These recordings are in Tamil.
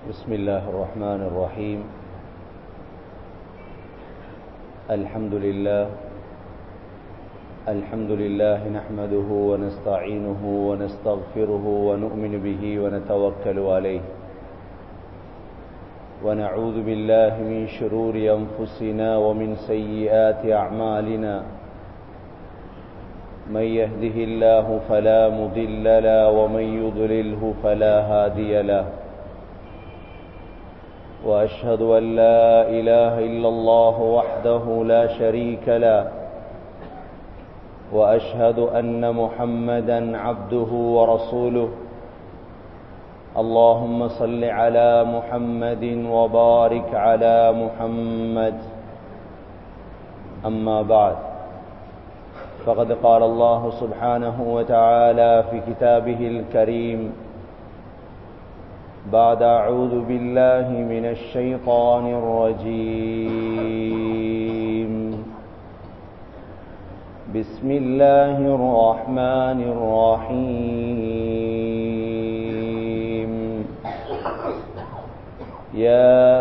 بسم الله الرحمن الرحيم الحمد لله الحمد لله نحمده ونستعينه ونستغفره ونؤمن به ونتوكل عليه ونعوذ بالله من شرور أنفسنا ومن سيئات أعمالنا من يهده الله فلا مضل له ومن يضلله فلا هادي له واشهد ان لا اله الا الله وحده لا شريك له واشهد ان محمدا عبده ورسوله اللهم صل على محمد وبارك على محمد اما بعد فقد قال الله سبحانه وتعالى في كتابه الكريم بعد أعوذ بالله من الشيطان الرجيم بسم الله الرحمن الرحيم يا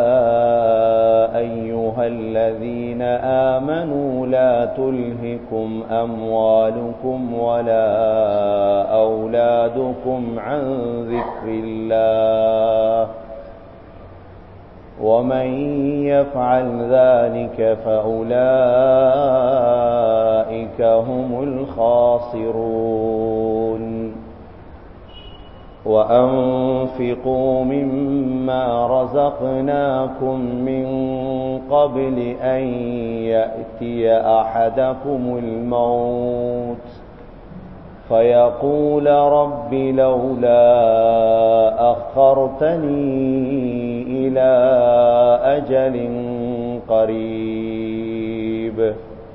أيها الذين آمنوا لا تلهكم أموالكم ولا أولادكم عن ذكر الله ومن يفعل ذلك فأولئك هم الخاسرون وأنفقوا مما رزقناكم من قبل أن يأتي أحدكم الموت فيقول رب لولا أخرتني إلى أجل قريب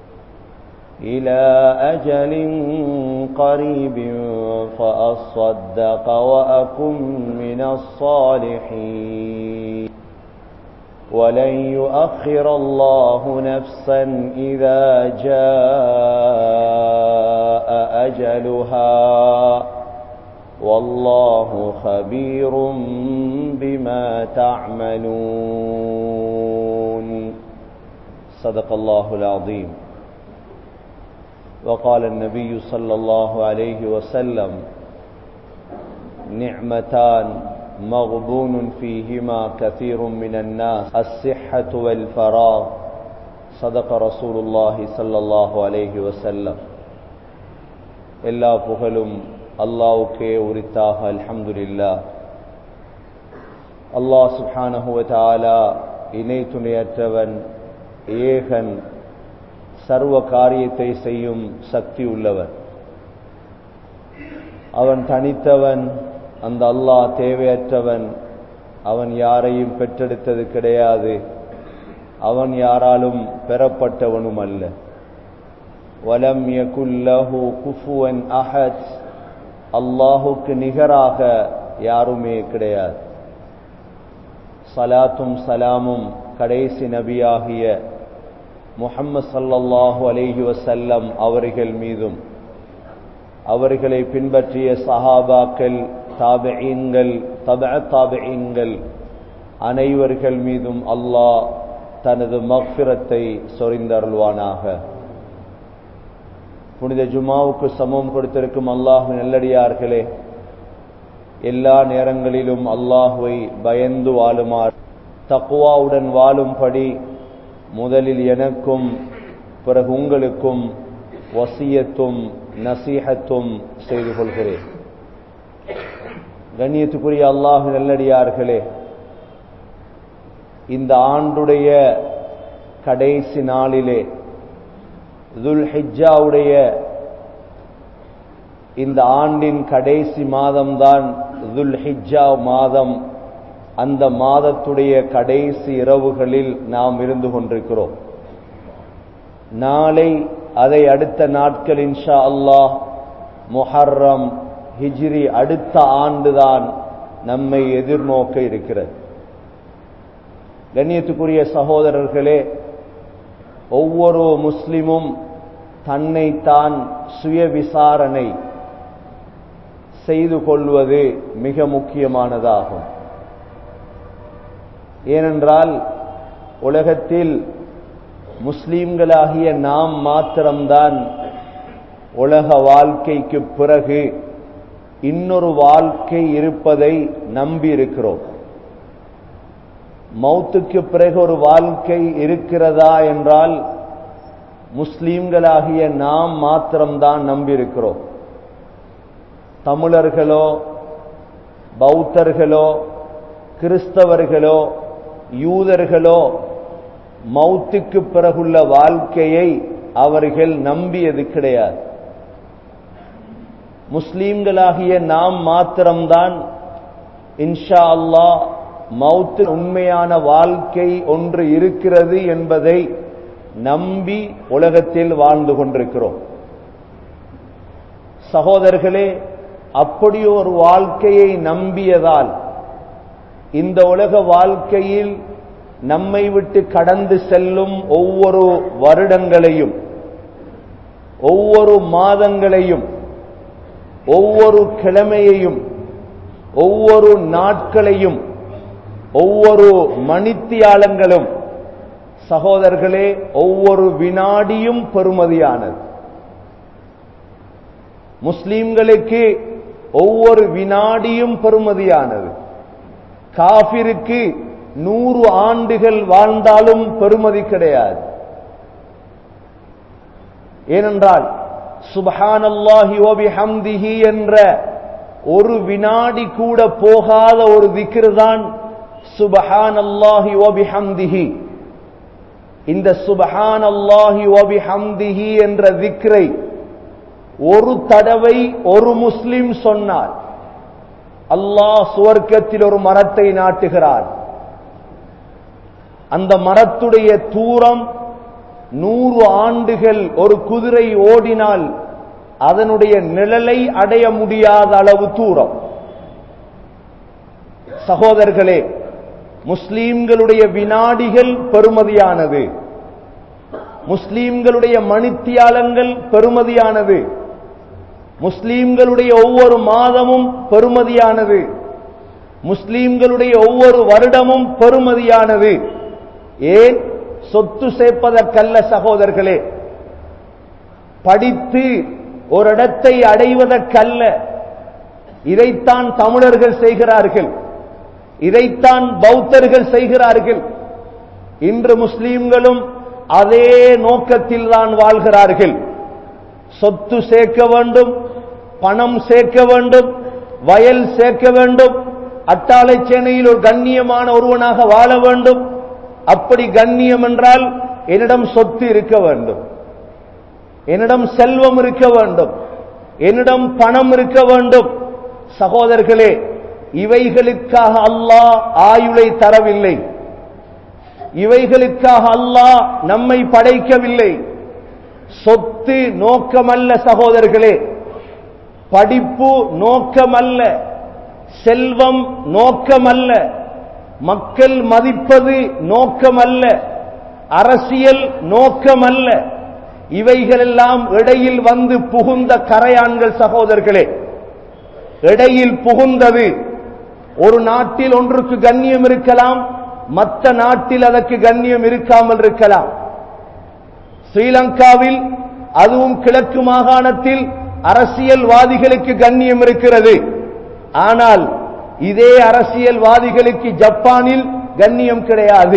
إلى أجل قريب فأصدق وأكن من الصالحين ولن يؤخر الله نفسا إذا جاء أجلها والله خبير بما تعملون صدق الله العظيم وقال النبي صلى الله عليه وسلم نعمتان مغبون فيهما كثير من الناس الصحة والفراغ صدق رسول الله صلى الله عليه وسلم எல்லா புகழும் அல்லாவுக்கே உரித்தாக அல்ஹம்துலில்லா அல்லாஹ் சுப்ஹானஹு தாலா இணை துணையற்றவன் ஏகன் சர்வ காரியத்தை செய்யும் சக்தி உள்ளவன் அவன் தனித்தவன் அந்த அல்லாஹ் தேவையற்றவன் அவன் யாரையும் பெற்றெடுத்தது கிடையாது அவன் யாராலும் பெறப்பட்டவனும் அல்ல வலம் யகுல்லஹு குஃபுவன் அஹத் அல்லாஹுக்கு நிகராக யாருமே கிடையாது சலாத்தும் சலாமும் கடைசி நபியாகிய முஹம்மது சல்லல்லாஹு அலைஹி வசல்லம் அவர்கள் மீதும் அவர்களை பின்பற்றிய சஹாபாக்கள் தாபெயீன்கள் தப தாபெயீன்கள் அனைவர்கள் மீதும் அல்லாஹ் தனது மக்ஃபிரத்தை சொரிந்தருள்வானாக புனித ஜுமாவுக்கு சமம் கொடுத்திருக்கும் அல்லாஹு நல்லடியார்களே எல்லா நேரங்களிலும் அல்லாஹுவை பயந்து வாழுமாறு தக்குவாவுடன் வாழும்படி முதலில் எனக்கும் பிறகு உங்களுக்கும் வசியத்தும் நசீகத்தும் செய்து கொள்கிறேன் கண்ணியத்துக்குரிய அல்லாஹு நல்லடியார்களே இந்த ஆண்டுடைய கடைசி நாளிலே துல் ஹிஜாவுடைய இந்த ஆண்டின் கடைசி மாதம்தான் துல் ஹிஜா மாதம் அந்த மாதத்துடைய கடைசி இரவுகளில் நாம் இருந்து கொண்டிருக்கிறோம் நாளை அதை அடுத்த நாட்கள் இன்ஷா அல்லாஹ் முஹர்ரம் ஹிஜ்ரி அடுத்த ஆண்டுதான் நம்மை எதிர்நோக்க இருக்கிறது கண்ணியத்துக்குரிய சகோதரர்களே ஒவ்வொரு முஸ்லிமும் தன்னைத்தான் சுய விசாரணை செய்து கொள்வது மிக முக்கியமானதாகும் ஏனென்றால் உலகத்தில் முஸ்லீம்களாகிய நாம் மாத்திரம்தான் உலக வாழ்க்கைக்கு பிறகு இன்னொரு வாழ்க்கை இருப்பதை நம்பி இருக்கிறோம் மௌத்துக்கு பிறகு ஒரு வாழ்க்கை இருக்கிறதா என்றால் முஸ்லீம்களாகிய நாம் மாத்திரம்தான் நம்பியிருக்கிறோம் தமிழர்களோ பௌத்தர்களோ கிறிஸ்தவர்களோ யூதர்களோ மௌத்துக்கு பிறகுள்ள வாழ்க்கையை அவர்கள் நம்பியது கிடையாது முஸ்லீம்களாகிய நாம் மாத்திரம்தான் இன்ஷா அல்லா மௌத்து உண்மையான வாழ்க்கை ஒன்று இருக்கிறது என்பதை நம்பி உலகத்தில் வாழ்ந்து கொண்டிருக்கிறோம் சகோதரர்களே அப்படி ஒரு வாழ்க்கையை நம்பியதால் இந்த உலக வாழ்க்கையில் நம்மை விட்டு கடந்து செல்லும் ஒவ்வொரு வருடங்களையும் ஒவ்வொரு மாதங்களையும் ஒவ்வொரு கிழமையையும் ஒவ்வொரு நாட்களையும் ஒவ்வொரு மணித்தியாலங்களும் சகோதரர்களே ஒவ்வொரு வினாடியும் பெறுமதியானது முஸ்லீம்களுக்கு ஒவ்வொரு வினாடியும் பெறுமதியானது காபிருக்கு நூறு ஆண்டுகள் வாழ்ந்தாலும் பெறுமதி கிடையாது ஏனென்றால் சுபஹானல்லாஹி ஓபி ஹம்திஹி என்ற ஒரு வினாடி கூட போகாத ஒரு திக்ரு தான் சுபஹானல்லாஹி ஓபி ஹம்திஹி இந்த சுபஹானல்லாஹி ஓபி ஹம்திஹி என்ற திக்ரை ஒரு தடவை ஒரு முஸ்லிம் சொன்னார் அல்லாஹ் சுவர்க்கத்தில் ஒரு மரத்தை நாட்டுகிறார் அந்த மரத்துடைய தூரம் நூறு ஆண்டுகள் ஒரு குதிரை ஓடினால் அதனுடைய நிழலை அடைய முடியாத அளவு தூரம் சகோதரர்களே முஸ்லீம்களுடைய வினாடிகள் பெருமதியானது முஸ்லீம்களுடைய மணித்தியாலங்கள் பெருமதியானது முஸ்லீம்களுடைய ஒவ்வொரு மாதமும் பெருமதியானது முஸ்லீம்களுடைய ஒவ்வொரு வருடமும் பெருமதியானது ஏன் சொத்து சேர்ப்பதற்கல்ல சகோதரர்களே படித்து ஒரு இடத்தை அடைவதற்கல்ல இதைத்தான் தமிழர்கள் செய்கிறார்கள் இதைத்தான் பௌத்தர்கள் செய்கிறார்கள் இன்று முஸ்லீம்களும் அதே நோக்கத்தில் தான் வாழ்கிறார்கள் சொத்து சேர்க்க வேண்டும் பணம் சேர்க்க வேண்டும் வயல் சேர்க்க வேண்டும் அட்டாளை சேனையில் ஒரு கண்ணியமான ஒருவனாக வாழ வேண்டும் அப்படி கண்ணியம் என்றால் என்னிடம் சொத்து இருக்க வேண்டும் என்னிடம் செல்வம் இருக்க வேண்டும் என்னிடம் பணம் இருக்க வேண்டும் சகோதரர்களே இவைகளுக்காக அல்லாஹ் ஆயுளை தரவில்லை இவைகளுக்காக அல்லாஹ் நம்மை படைக்கவில்லை சொத்து நோக்கமல்ல சகோதரர்களே படிப்பு நோக்கமல்ல செல்வம் நோக்கமல்ல மக்கள் மதிப்பது நோக்கமல்ல அரசியல் நோக்கமல்ல இவைகளெல்லாம் இடையில் வந்து புகுந்த கரையான்கள் சகோதரர்களே இடையில் புகுந்தது ஒரு நாட்டில் ஒன்றுக்கு கண்ணியம் இருக்கலாம் மற்ற நாட்டில் அதற்கு கண்ணியம் இருக்காமல் இருக்கலாம் ஸ்ரீலங்காவில் அதுவும் கிழக்கு மாகாணத்தில் அரசியல்வாதிகளுக்கு கண்ணியம் இருக்கிறது ஆனால் இதே அரசியல்வாதிகளுக்கு ஜப்பானில் கண்ணியம் கிடையாது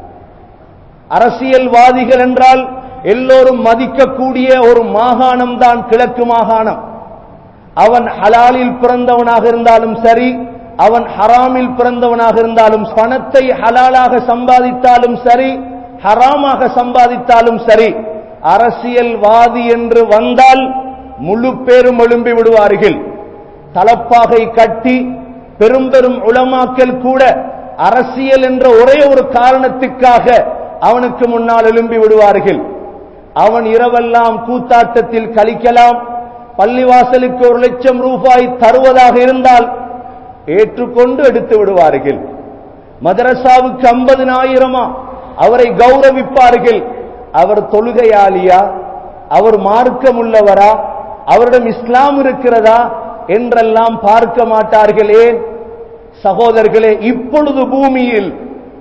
அரசியல்வாதிகள் என்றால் எல்லோரும் மதிக்கக்கூடிய ஒரு மாகாணம் தான் கிழக்கு மாகாணம் அவன் ஹலாலில் பிறந்தவனாக இருந்தாலும் சரி அவன் ஹராமில் பிறந்தவனாக இருந்தாலும் பணத்தை ஹலாலாக சம்பாதித்தாலும் சரி ஹராமாக சம்பாதித்தாலும் சரி அரசியல்வாதி என்று வந்தால் முழு பேரும் எழும்பி விடுவார்கள் தலப்பாகை கட்டி பெரும் பெரும் உளமாக்கல் கூட அரசியல் என்ற ஒரே ஒரு காரணத்துக்காக அவனுக்கு முன்னால் எழும்பி விடுவார்கள் அவன் இரவெல்லாம் கூத்தாட்டத்தில் கழிக்கலாம் பள்ளிவாசலுக்கு ஒரு லட்சம் ரூபாய் தருவதாக இருந்தால் ஏற்றுக்கொண்டு எடுத்து விடுவார்கள் மதரசாவுக்கு ஐம்பதினாயிரமா அவரை கௌரவிப்பார்கள் அவர் தொழுகையாளியா அவர் மார்க்கம் உள்ளவரா அவரிடம் இஸ்லாம் இருக்கிறதா என்றெல்லாம் பார்க்க மாட்டார்கள் ஏன் சகோதரர்களே இப்பொழுது பூமியில்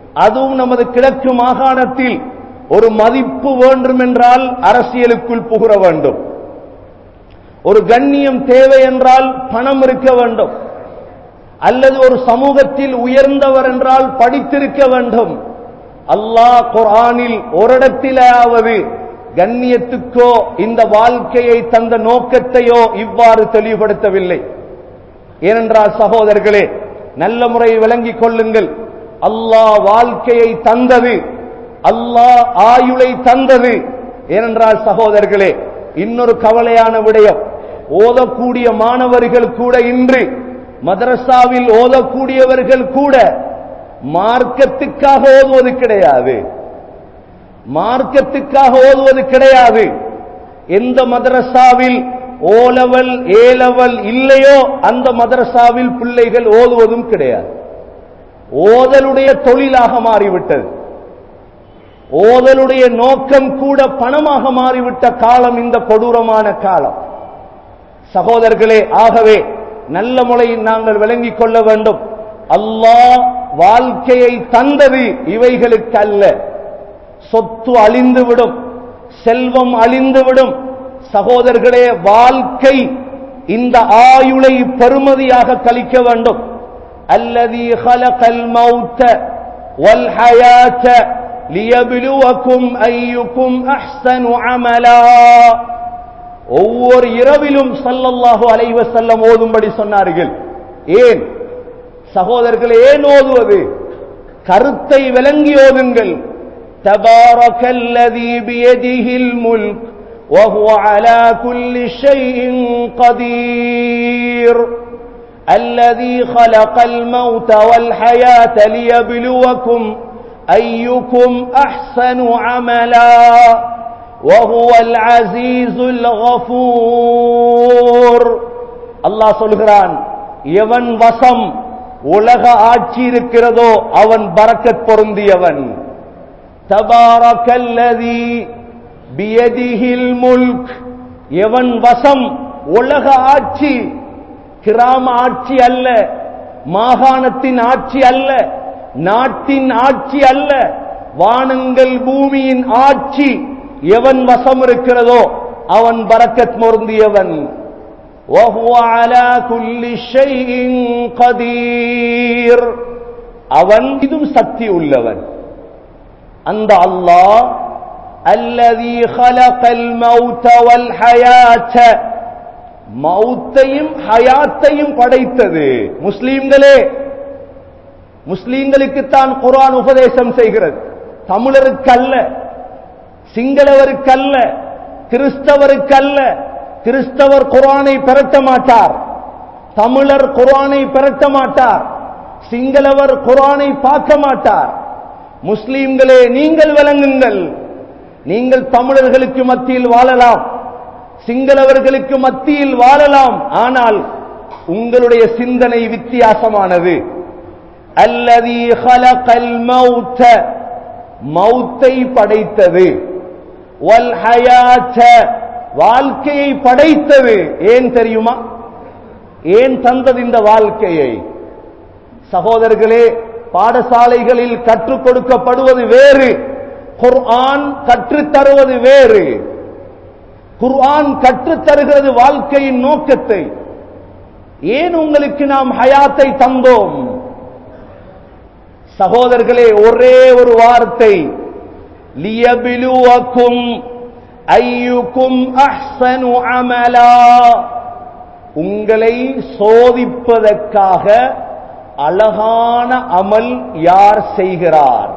அதுவும் நமது கிழக்கு மாகாணத்தில் ஒரு மதிப்பு வேண்டும் என்றால் அரசியலுக்குள் புகுற வேண்டும் ஒரு கண்ணியம் தேவை என்றால் பணம் இருக்க வேண்டும் அல்லது ஒரு சமூகத்தில் உயர்ந்தவர் என்றால் படித்திருக்க வேண்டும் அல்லாஹ் குர்ஆனில் ஒரு இடத்திலாவது கண்ணியத்துக்கோ இந்த வாழ்க்கையை தந்த நோக்கத்தையோ இவ்வாறு தெளிவுபடுத்தவில்லை ஏனென்றால் சகோதரர்களே நல்ல முறை விளங்கிக் கொள்ளுங்கள் அல்லாஹ் வாழ்க்கையை தந்தது அல்லாஹ் ஆயுளை தந்தது ஏனென்றால் சகோதரர்களே இன்னொரு கவலையான விடயம் ஓதக்கூடிய மாணவர்கள் கூட இன்று மதரசாவில் ஓதக்கூடியவர்கள் கூட மார்க்கத்துக்காக ஓதுவது கிடையாது மார்க்கத்துக்காக ஓதுவது கிடையாது எந்த மதரசாவில் ஓ லெவல் ஏ லெவல் இல்லையோ அந்த மதரசாவில் பிள்ளைகள் ஓதுவதும் கிடையாது ஓதலுடைய தொழிலாக மாறிவிட்டது ஓதலுடைய நோக்கம் கூட பணமாக மாறிவிட்ட காலம் இந்த கொடூரமான காலம் சகோதரர்களே ஆகவே நல்ல முறையில் நாங்கள் விளங்கிக் கொள்ள வேண்டும் அல்லாஹ் வாழ்க்கையை தந்தது இவைகளுக்கு அல்ல சொத்து அழிந்துவிடும் செல்வம் அழிந்துவிடும் சகோதரர்களே வாழ்க்கை இந்த ஆயுளை பெருமதியாக கழிக்க வேண்டும் அல்லதி ஹலகல் மௌத்த வல் ஹயாத்த லியபிலுவக்கும் ஐயுக்கும் அஹ்சனு அமலா ஒவ்வொரு இரவிலும் சல்லல்லாஹு அலைஹி வஸல்லம் ஓதும்படி சொன்னார்கள் ஏன் சகோதரர்கள் ஏன் ஓதுவது கருத்தை விளங்கி ஓதுங்கள் تبارك الذي بيده الملك وهو على كل شيء قدير الذي خلق الموت والحياة ليبلوكم أيكم أحسن عملا وهو العزيز الغفور الله சொல்கிறான் எவன் வசம் உலக ஆட்சி இருக்கிறதோ அவன் பரக்கத் பொருந்தியவன் தபாரக்கல்லதி பியதிஹில் முல்க் எவன் வசம் உலக ஆட்சி கிராம ஆட்சி அல்ல மாகாணத்தின் ஆட்சி அல்ல நாட்டின் ஆட்சி அல்ல வானங்கள் பூமியின் ஆட்சி எவன் வசம் இருக்கிறதோ அவன் பரக்கத் பொருந்தியவன் وهو على كل شيء قدير அவன் இதும் சக்தி உள்ளவன் அந்த அல்லாஹ் الذي خلق الموت والحياة மௌத்தையும் ஹயாத்தையும் படைத்தது முஸ்லீம்களே முஸ்லீம்களுக்குத்தான் குர்ஆன் உபதேசம் செய்கிறது தமிழருக்கல்ல சிங்களவருக்கல்ல கிறிஸ்தவருக்கல்ல கிறிஸ்தவர் குர்ஆனை பெறட்ட மாட்டார் தமிழர் குர்ஆனை பெறட்ட மாட்டார் சிங்களவர் குர்ஆனை பார்க்க மாட்டார் முஸ்லீம்களே நீங்கள் விளங்குங்கள் நீங்கள் தமிழர்களுக்கு மத்தியில் வாழலாம் சிங்களவர்களுக்கு மத்தியில் வாழலாம் ஆனால் உங்களுடைய சிந்தனை வித்தியாசமானது அல்லதி ஹலகல் மௌத்த மௌத்தை படைத்தது வல் ஹயாத்த வாழ்க்கையை படைத்தது ஏன் தெரியுமா ஏன் தந்தது இந்த வாழ்க்கையை சகோதரர்களே பாடசாலைகளில் கற்றுக் கொடுக்கப்படுவது வேறு குர்ஆன் கற்றுத் தருவது வேறு குர்ஆன் கற்றுத் தருகிறது வாழ்க்கையின் நோக்கத்தை ஏன் உங்களுக்கு நாம் ஹயாத்தை தந்தோம் சகோதரர்களே ஒரே ஒரு வார்த்தை லியபிலுவக்கும் ஐயுக்கும் அஹ்சனு அமலா உங்களை சோதிப்பதற்காக அழகான அமல் யார் செய்கிறார்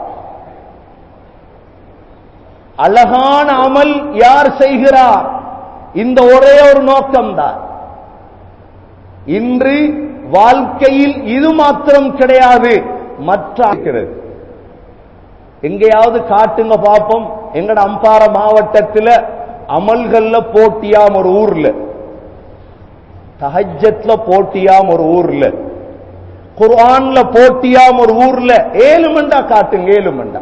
அழகான அமல் யார் செய்கிறார் இந்த ஒரே ஒரு நோக்கம்தான் இன்று வாழ்க்கையில் இது மாத்திரம் கிடையாது மற்ற இருக்கிறது எங்கேயாவது காட்டுங்க பார்ப்போம் எங்கட அம்பார மாவட்டத்தில் அமல்கள்ல போட்டியாம் ஒரு ஊர்ல தஹஜத்ல போட்டியாம் ஒரு ஊர்ல குர்ஆன்ல போட்டியாம் ஒரு ஊர்ல ஏழு மண்டா காட்டுங்க ஏழு மண்டா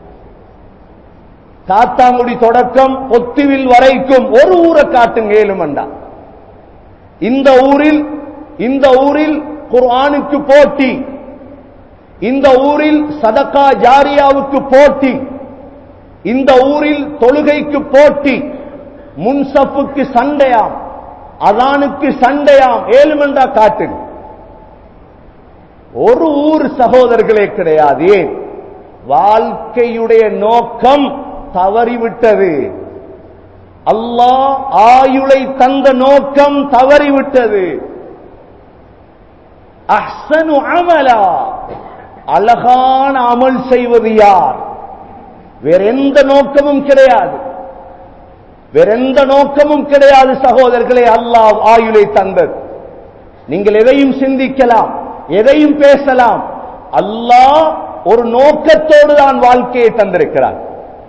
காத்தாங்குடி தொடக்கம் பொத்துவில் வரைக்கும் ஒரு ஊரை காட்டுங்க ஏழு மண்டா இந்த ஊரில் இந்த ஊரில் குர்ஆனுக்கு போட்டி இந்த ஊரில் சதக்கா ஜாரியாவுக்கு போட்டி இந்த ஊரில் தொழுகைக்கு போட்டி முன்சப்புக்கு சண்டையாம் அதானுக்கு சண்டையாம் ஏழுமண்டா காட்டு ஒரு ஊர் சகோதரர்களே கிடையாது ஏன் வாழ்க்கையுடைய நோக்கம் தவறிவிட்டது அல்லாஹ் ஆயுளை தந்த நோக்கம் தவறிவிட்டது அஹ்சனு அமலா அழகான அமல் செய்வது யார் வேற எந்த நோக்கமும் கிடையாது வேற எந்த நோக்கமும் கிடையாது சகோதரர்களே அல்லாஹ் ஆயுளை தந்தது நீங்கள் எதையும் சிந்திக்கலாம் எதையும் பேசலாம் அல்லாஹ் ஒரு நோக்கத்தோடு தான் வாழ்க்கையை தந்திருக்கிறார்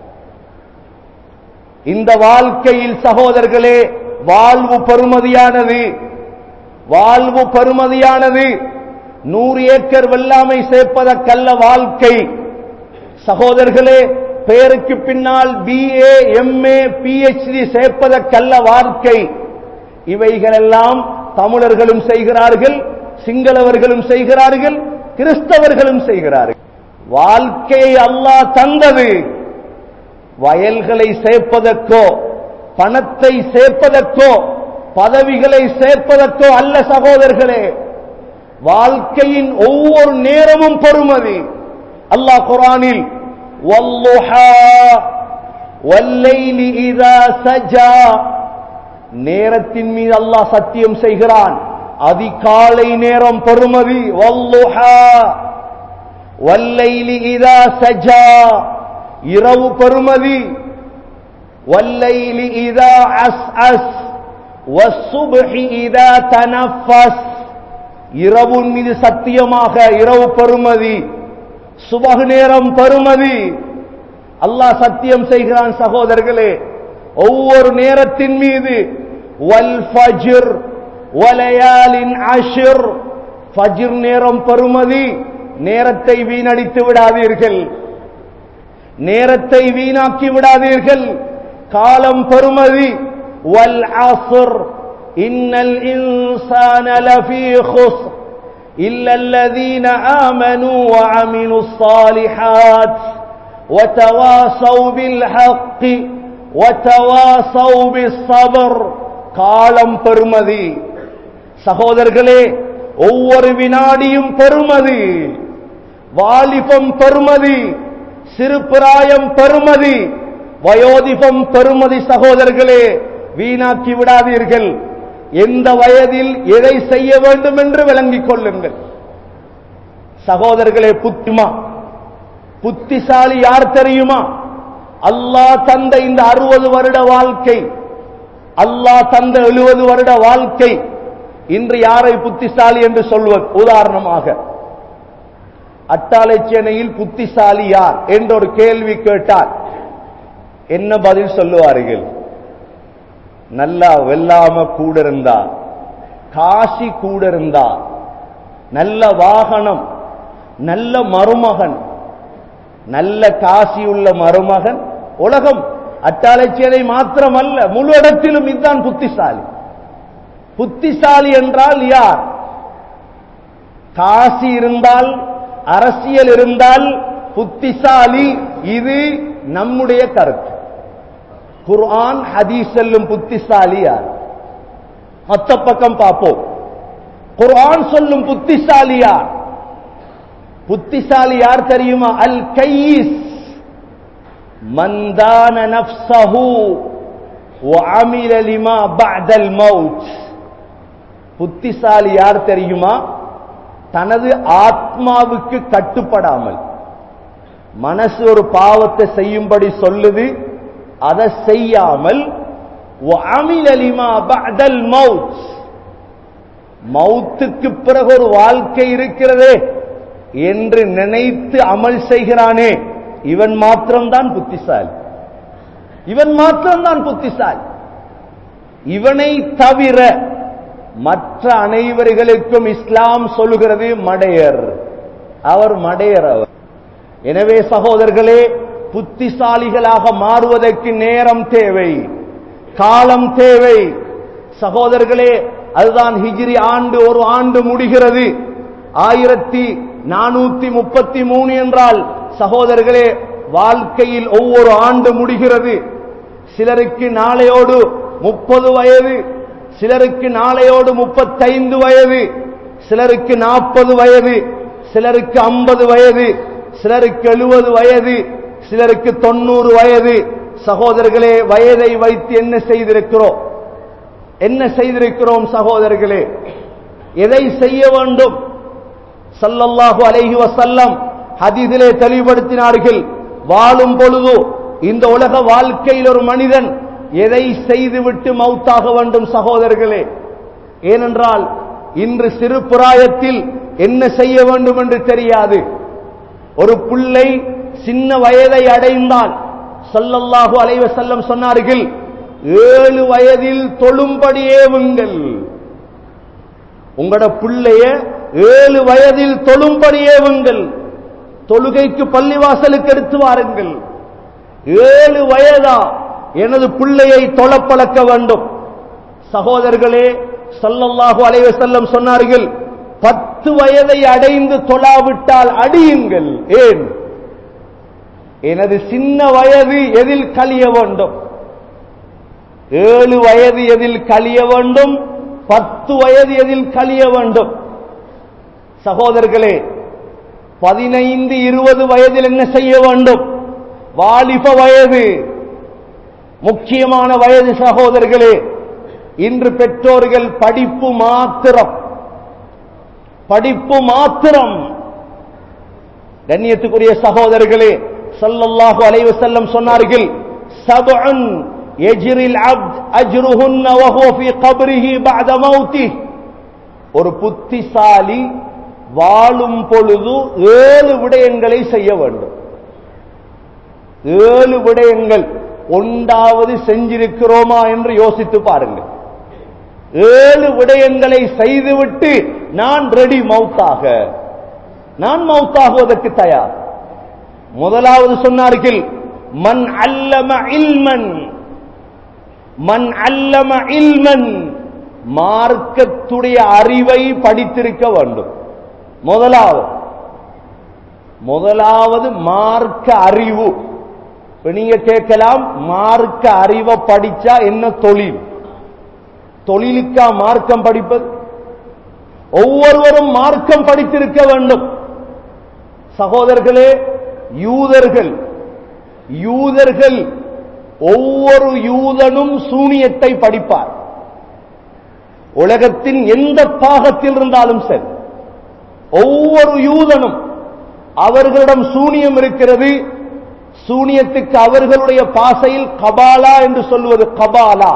இந்த வாழ்க்கையில் சகோதரர்களே வாழ்வு பெருமதியானது வாழ்வு பெருமதியானது நூறு ஏக்கர் வெள்ளாமை சேர்ப்பதற்கல்ல வாழ்க்கை சகோதரர்களே பெயருக்கு பின்னால் பிஏ எம்ஏ பிஹெச்டி சேர்ப்பதற்கல்ல வாழ்க்கை இவைகளெல்லாம் தமிழர்களும் செய்கிறார்கள் சிங்களவர்களும் செய்கிறார்கள் கிறிஸ்தவர்களும் செய்கிறார்கள் வாழ்க்கையை அல்லாஹ் தந்தது வயல்களை சேர்ப்பதற்கோ பணத்தை சேர்ப்பதற்கோ பதவிகளை சேர்ப்பதற்கோ அல்ல சகோதரர்களே வாழ்க்கையின் ஒவ்வொரு நேரமும் பொறுமதி அல்லாஹ் குரானில் வல்லுஹா வல்லைலி இதா சஜா நேரத்தின் மீது அல்லாஹ் சத்தியம் செய்கிறான் அதிகாலை நேரம் பொறுமதி வல்லுஹா வல்லைலி இதா சஜா இரவு பெருமதி வல்லைலி இதா அஸ் அஸ் வசுபஹி இதா தனஃபஸ் இரவுன் மீது சத்தியமாக இரவு பெருமதி சுபகு நேரம் பெருமதி அல்லாஹ் சத்தியம் செய்கிறான் சகோதரர்களே ஒவ்வொரு நேரத்தின் மீது வல் ஃபஜ்ர் வலயாலின் அஷிர் ஃபஜ்ர் நேரம் பெருமதி நேரத்தை வீணடித்து விடாதீர்கள் நேரத்தை வீணாக்கி விடாதீர்கள் காலம் பெருமதி வல் அஸ்ர் இன்னல் இன்சான லஃபீ خسر إلا الذين آمنوا وعملوا الصالحات وتواصوا بالحق وتواصوا بالصبر காலம் பெருமதி சகோதரர்களே ஒவ்வொரு வினாடியும் பெருமதி வாலிபம் பெருமதி சிறுபிராயம் பெருமதி வயோதிபம் பெருமதி சகோதரர்களே வீணாக்கி விடாதீர்கள் எந்த வயதில் எதை செய்ய வேண்டும் என்று விளங்கிக் கொள்ளுங்கள் சகோதரர்களே புத்திமா புத்திசாலி யார் தெரியுமா அல்லாஹ் தந்த இந்த அறுபது வருட வாழ்க்கை அல்லாஹ் தந்த எழுபது வருட வாழ்க்கை இன்று யாரை புத்திசாலி என்று சொல்வது உதாரணமாக அட்டாளைச்சேனையில் புத்திசாலி யார் என்ற ஒரு கேள்வி கேட்டார் என்ன பதில் சொல்லுவார்கள் நல்லா வெல்லாம கூட இருந்தா காசி கூட இருந்தா நல்ல வாகனம் நல்ல மருமகன் நல்ல காசி உள்ள மருமகன் உலகம் அட்டாளச்சியலை மாத்திரமல்ல முழு இடத்திலும் இதுதான் புத்திசாலி புத்திசாலி என்றால் யார் காசி இருந்தால் அரசியல் இருந்தால் புத்திசாலி இது நம்முடைய கருத்து குர்ஆன் ஹதீஸ் செல்லும் புத்திசாலி யார் மத்த பக்கம் பார்ப்போம் குர்ஆன் சொல்லும் புத்திசாலி யார் புத்திசாலி யார் தெரியுமா அல் கையிஸ் மந்தான நப்சஹு وعمل لما بعد الموت புத்திசாலி யார் தெரியுமா தனது ஆத்மாவுக்கு கட்டுப்படாமல் மனசு ஒரு பாவத்தை செய்யும்படி சொல்லுது அதை செய்யாமல் وعمل لما بعد الموت மௌத்துக்கு பிறகு ஒரு வாழ்க்கை இருக்கிறதே என்று நினைத்து அமல் செய்கிறானே இவன் மாத்திரம்தான் புத்திசாலி இவன் மாத்திரம்தான் புத்திசாலி இவனை தவிர மற்ற அனைவர்களுக்கும் இஸ்லாம் சொல்லுகிறது மடையர் அவர் மடையர் அவர் எனவே சகோதரர்களே புத்திசாலிகளாக மாறுவதற்கு நேரம் தேவை காலம் தேவை சகோதரர்களே அதுதான் ஹிஜ்ரி ஆண்டு ஒரு ஆண்டு முடிகிறது ஆயிரத்தி நானூத்தி முப்பத்தி மூணு என்றால் சகோதரர்களே வாழ்க்கையில் ஒவ்வொரு ஆண்டு முடிகிறது சிலருக்கு நாளையோடு முப்பது வயது சிலருக்கு நாளையோடு முப்பத்தைந்து வயது சிலருக்கு நாற்பது வயது சிலருக்கு ஐம்பது வயது சிலருக்கு எழுபது வயது சிலருக்கு தொண்ணூறு வயது சகோதரர்களே வயதை வைத்து என்ன செய்திருக்கிறோம் என்ன செய்திருக்கிறோம் சகோதரர்களே எதை செய்ய வேண்டும் சல்லல்லாஹு அலைஹி வசல்லம் ஹதீதிலே தெளிவுபடுத்தினார்கள் வாழும் பொழுது இந்த உலக வாழ்க்கையில் ஒரு மனிதன் எதை செய்துவிட்டு மௌத்தாக வேண்டும் சகோதரர்களே ஏனென்றால் இன்று சிறு பிராயத்தில் என்ன செய்ய வேண்டும் என்று தெரியாது ஒரு பிள்ளை சின்ன வயதை அடைந்தால் சல்லல்லாஹு அலைவ செல்லம் சொன்னார்கள் ஏழு வயதில் தொழும்படி ஏவுங்கள் உங்களோட பிள்ளைய ஏழு வயதில் தொழும்படி ஏவுங்கள் தொழுகைக்கு பள்ளிவாசலுக்கு எடுத்து வாருங்கள் ஏழு வயதா எனது பிள்ளையை தொழப்பழக்க வேண்டும் சகோதரர்களே சல்லல்லாஹு அலைவ செல்லம் சொன்னார்கள் பத்து வயதை அடைந்து தொழாவிட்டால் அடியுங்கள் ஏன் எனது சின்ன வயது எதில் கழிய வேண்டும் ஏழு வயது எதில் கழிய வேண்டும் பத்து வயது எதில் கழிய வேண்டும் சகோதரர்களே பதினைந்து இருபது வயதில் என்ன செய்ய வேண்டும் வாலிப வயது முக்கியமான வயது சகோதரர்களே இன்று பெற்றோர்கள் படிப்பு மாத்திரம் படிப்பு மாத்திரம் கண்ணியத்துக்குரிய சகோதரர்களே சல்லல்லாஹு அலைஹி வஸல்லம் சொன்னார்கள் சபஉன் யஜ்ரில் அப்த் அஜ்ருஹுன்ன வஹுவ ஃபீ கப்ரிஹி பஅத மௌத்திஹ் ஒரு புத்திசாலி வாழும் பொழுது ஏழு விடயங்களை செய்ய வேண்டும் ஏழு விடயங்கள் ஒன்றாவது செஞ்சிருக்கிறோமா என்று யோசித்து பாருங்கள் ஏழு விடயங்களை செய்துவிட்டு நான் ரெடி மவுத்தாக நான் மவுத்தாகுவதற்கு தயார் முதலாவது சொன்னார்கள் மன் அல்லம இல்மன் மன் அல்லம இல்மன் மார்க்கத்துடைய அறிவை படித்திருக்க வேண்டும் முதலாவது முதலாவது மார்க்க அறிவு இப்ப நீங்க கேட்கலாம் மார்க்க அறிவை படிச்சா என்ன தொழில் தொழிலுக்கா மார்க்கம் படிப்பது ஒவ்வொருவரும் மார்க்கம் படித்திருக்க வேண்டும் சகோதரர்களே யூதர்கள் யூதர்கள் ஒவ்வொரு யூதனும் சூனியத்தை படிப்பார் உலகத்தின் எந்த பாகத்தில் இருந்தாலும் சரி ஒவ்வொரு யூதனும் அவர்களிடம் சூனியம் இருக்கிறது சூனியத்துக்கு அவர்களுடைய பாசையில் கபாலா என்று சொல்லுவது கபாலா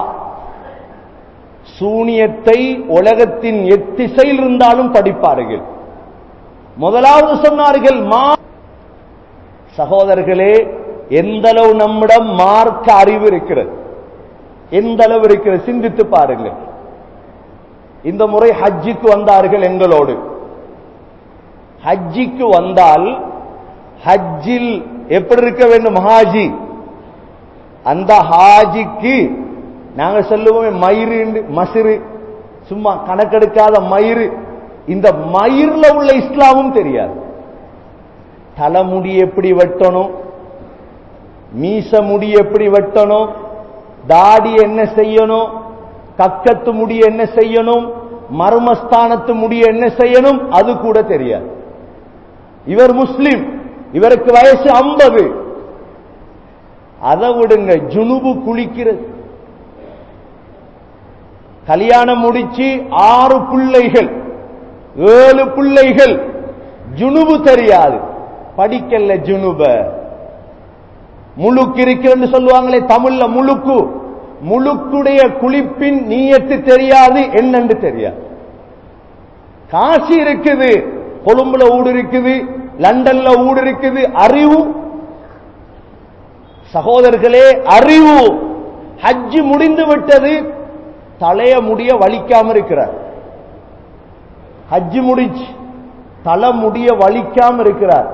சூனியத்தை உலகத்தின் எத்திசையில் இருந்தாலும் படிப்பார்கள் முதலாவது சொன்னார்கள் மா சகோதரர்களே எந்த அளவு நம்மிடம் மார்க்க அறிவு இருக்கிறது எந்த அளவு இருக்கிறது சிந்தித்து பாருங்கள் இந்த முறை ஹஜ்ஜிக்கு வந்தார்கள் எங்களோடு ஹஜ்ஜிக்கு வந்தால் ஹஜ்ஜில் எப்படி இருக்க வேண்டும் ஹாஜி அந்த ஹாஜிக்கு நாங்க சொல்லுவோம் மயிறு மசிறு சும்மா கணக்கெடுக்காத மயிறு இந்த மயிர்ல உள்ள இஸ்லாமும் தெரியாது தலைமுடி எப்படி வெட்டணும் மீச முடி எப்படி வெட்டணும் தாடி என்ன செய்யணும் கக்கத்து முடி என்ன செய்யணும் மர்மஸ்தானத்து முடிய என்ன செய்யணும் அது கூட தெரியாது இவர் முஸ்லிம் இவருக்கு வயசு ஐம்பது அதை விடுங்க ஜுனுபு குளிக்கிறது கல்யாணம் முடிச்சு ஆறு பிள்ளைகள் ஏழு பிள்ளைகள் ஜுனுபு தெரியாது படிக்கல ஜுனுப முழுக்கு இருக்கிறன்னு சொல்லுவாங்களே தமிழ்ல முழுக்கு முழுக்குடைய குளிப்பின் நீயத்து தெரியாது என்னன்னு தெரியாது காசி இருக்குது கொழும்புல ஊடு இருக்குது லண்டன்ல ஊடு இருக்குது அறிவு சகோதரர்களே அறிவு ஹஜ்ஜு முடிந்து விட்டது தலைய முடிய வலிக்காம இருக்கிறார் ஹஜ்ஜு முடிச்சு தலை முடிய வலிக்காம இருக்கிறார்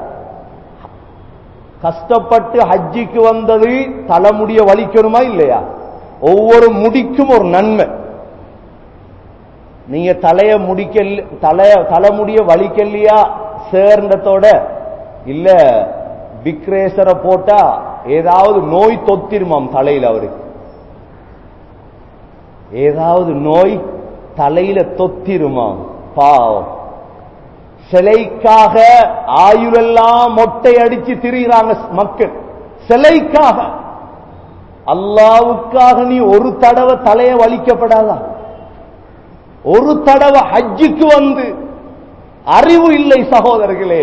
கஷ்டப்பட்டு ஹஜ்ஜிக்கு வந்தது தலைமுடிய வலிக்கணுமா இல்லையா ஒவ்வொரு முடிக்கும் ஒரு நன்மை நீங்க தலைய முடிக்க தலைய தலைமுடிய வலிக்கலையா சேர்ந்ததோட இல்ல விக்ரேசரை போட்டா ஏதாவது நோய் தொத்திருமாம் தலையில அவருக்கு ஏதாவது நோய் தலையில தொத்திருமாம் பாவம் சிலைக்காக ஆயுளெல்லாம் மொட்டை அடிச்சு திரிகிறாங்க மக்கள் சிலைக்காக அல்லாவுக்காக நீ ஒரு தடவை தலைய வலிக்கப்படாதா ஒரு தடவை ஹஜ்ஜுக்கு வந்து அறிவு இல்லை சகோதரர்களே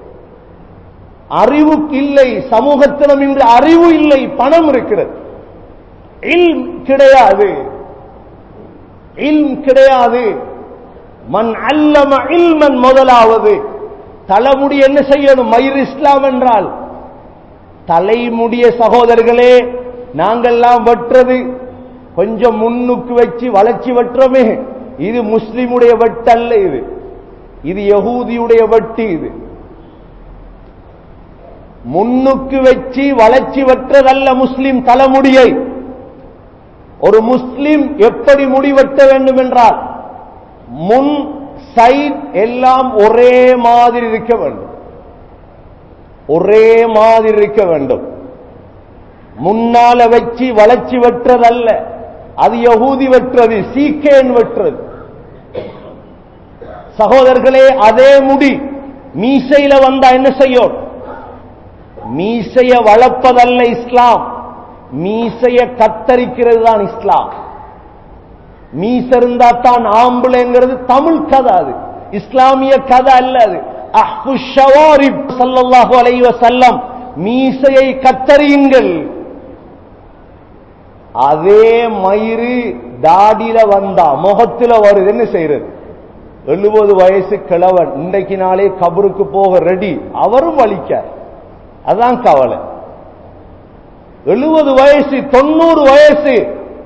அறிவு இல்லை சமூகத்திடம் இன்று அறிவு இல்லை பணம் இருக்கிறது இல் கிடையாது இல் கிடையாது மண் அல்லம இல்மன் முதலாவது தலைமுடி என்ன செய்யணும் மயிர் இஸ்லாம் என்றால் தலைமுடிய சகோதரர்களே நாங்கெல்லாம் வெட்டுறது கொஞ்சம் முன்னுக்கு வச்சு வளர்ச்சி வெட்டுறோமே இது முஸ்லிமுடைய வெட்டல்ல இது இது யகூதியுடைய வெட்டு இது முன்னுக்கு வச்சு வளர்ச்சி வெற்றதல்ல முஸ்லிம் தலைமுடியை ஒரு முஸ்லிம் எப்படி முடிவெட்ட வேண்டும் என்றால் முன் சைட் எல்லாம் ஒரே மாதிரி இருக்க வேண்டும் ஒரே மாதிரி இருக்க வேண்டும் முன்னால வச்சு வளர்ச்சி வெற்றதல்ல அது யகூதி வெற்றது சீக்கேன் வெற்றது சகோதரர்களே அதே முடி மீசையில வந்தா என்ன செய்யும் மீசைய வளர்ப்பதல்ல இஸ்லாம் மீசைய கத்தரிக்கிறது தான் இஸ்லாம் மீச இருந்தா தான் ஆம்பளைங்கிறது தமிழ் கதை அது இஸ்லாமிய கதை அல்ல அது அஹ்பு ஷவாரிப் ஸல்லல்லாஹு அலைஹி வஸல்லம் மீசையை கத்தரியுங்கள் அதே மயிறு தாடியில வந்தா முகத்துல வருது என்ன செய்யறது எழுபது வயசு கிழவன் இன்றைக்கு நாளே கபருக்கு போக ரெடி அவரும் வலிக்க அதான் கவலை எழுபது வயசு தொண்ணூறு வயசு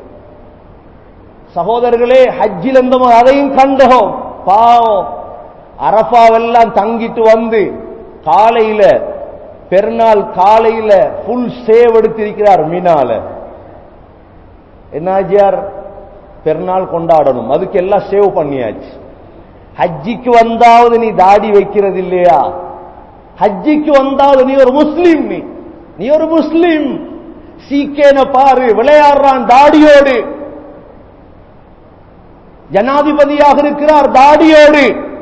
சகோதரர்களே ஹஜ்ஜில் இருந்த அதையும் கண்டோம் பாவம் அரபாவெல்லாம் தங்கிட்டு வந்து காலையில பெருநாள் காலையில புல் சேவ் எடுத்திருக்கிறார் மீனால என்னாஜியார் பெருநாள் கொண்டாடணும் அதுக்கு எல்லாம் சேவ் பண்ணியாச்சு ஹஜ்ஜிக்கு வந்தாவது நீ தாடி வைக்கிறது இல்லையா ஹஜ்ஜிக்கு வந்தாவது நீ ஒரு முஸ்லீம் நீ நீ ஒரு முஸ்லீம் சீக்கேன பாரு விளையாடுறான் தாடியோடு ஜனாதிபதியாக இருக்கிறார் தாடியோடு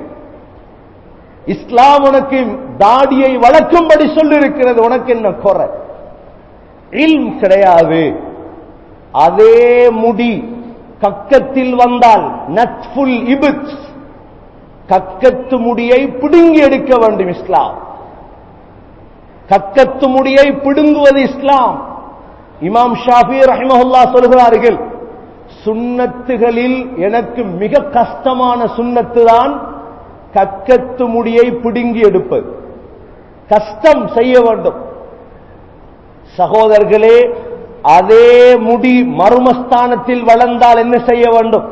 இஸ்லாம் உனக்கு தாடியை வளர்க்கும்படி சொல்லிருக்கிறது உனக்கு என்ன குறை இல்ம் கிடையாது அதே முடி கக்கத்தில் வந்தால் நட்புல் இபுத் கக்கத்து முடியை பிடுங்கி எடுக்க வேண்டும் இஸ்லாம் கக்கத்து முடியை பிடுங்குவது இஸ்லாம் இமாம் ஷாஃபி ரஹிமஹுல்லா சொல்கிறார்கள் சுன்னத்துகளில் எனக்கு மிக கஷ்டமான சுன்னத்து தான் கக்கத்து முடியை பிடுங்கி எடுப்பது கஷ்டம் செய்ய வேண்டும் சகோதரர்களே அதே முடி மர்மஸ்தானத்தில் வளர்ந்தால் என்ன செய்ய வேண்டும்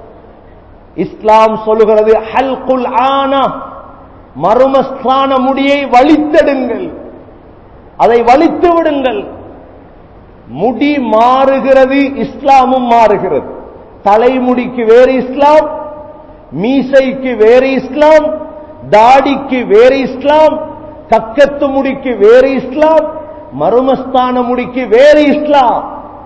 இஸ்லாம் சொல்லுகிறது ஹல்குல் ஆனா மர்மஸ்தான முடியை வலித்தெடுங்கள் அதை வலித்து விடுங்கள் முடி மாறுகிறது இஸ்லாமும் மாறுகிறது தலைமுடிக்கு வேறு இஸ்லாம் மீசைக்கு வேறு இஸ்லாம் தாடிக்கு வேறு இஸ்லாம் கக்கத்து முடிக்கு வேறு இஸ்லாம் மருமஸ்தான முடிக்கு வேறு இஸ்லாம்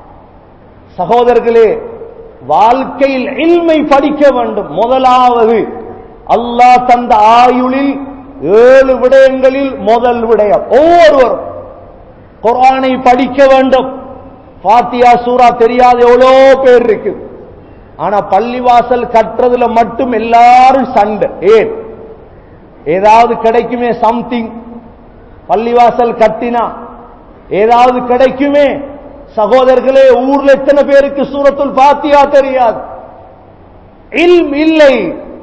சகோதரர்களே வாழ்க்கையில் இல்மை படிக்க வேண்டும் முதலாவது அல்லாஹ் தந்த ஆயுளில் ஏழு விடயங்களில் முதல் விடயம் ஒவ்வொருவரும் குரானை படிக்க வேண்டும் பாத்தியா சூரா தெரியாத எவ்வளோ பேர் இருக்கு ஆனா பள்ளிவாசல் கட்டுறதுல மட்டும் எல்லாரும் சண்டை ஏன் ஏதாவது கிடைக்குமே சம்திங் பள்ளிவாசல் கட்டினா ஏதாவது கிடைக்குமே சகோதரர்களே ஊர்ல எத்தனை பேருக்கு சூரத்துல் பாத்தியா தெரியாது இல்ம் இல்லை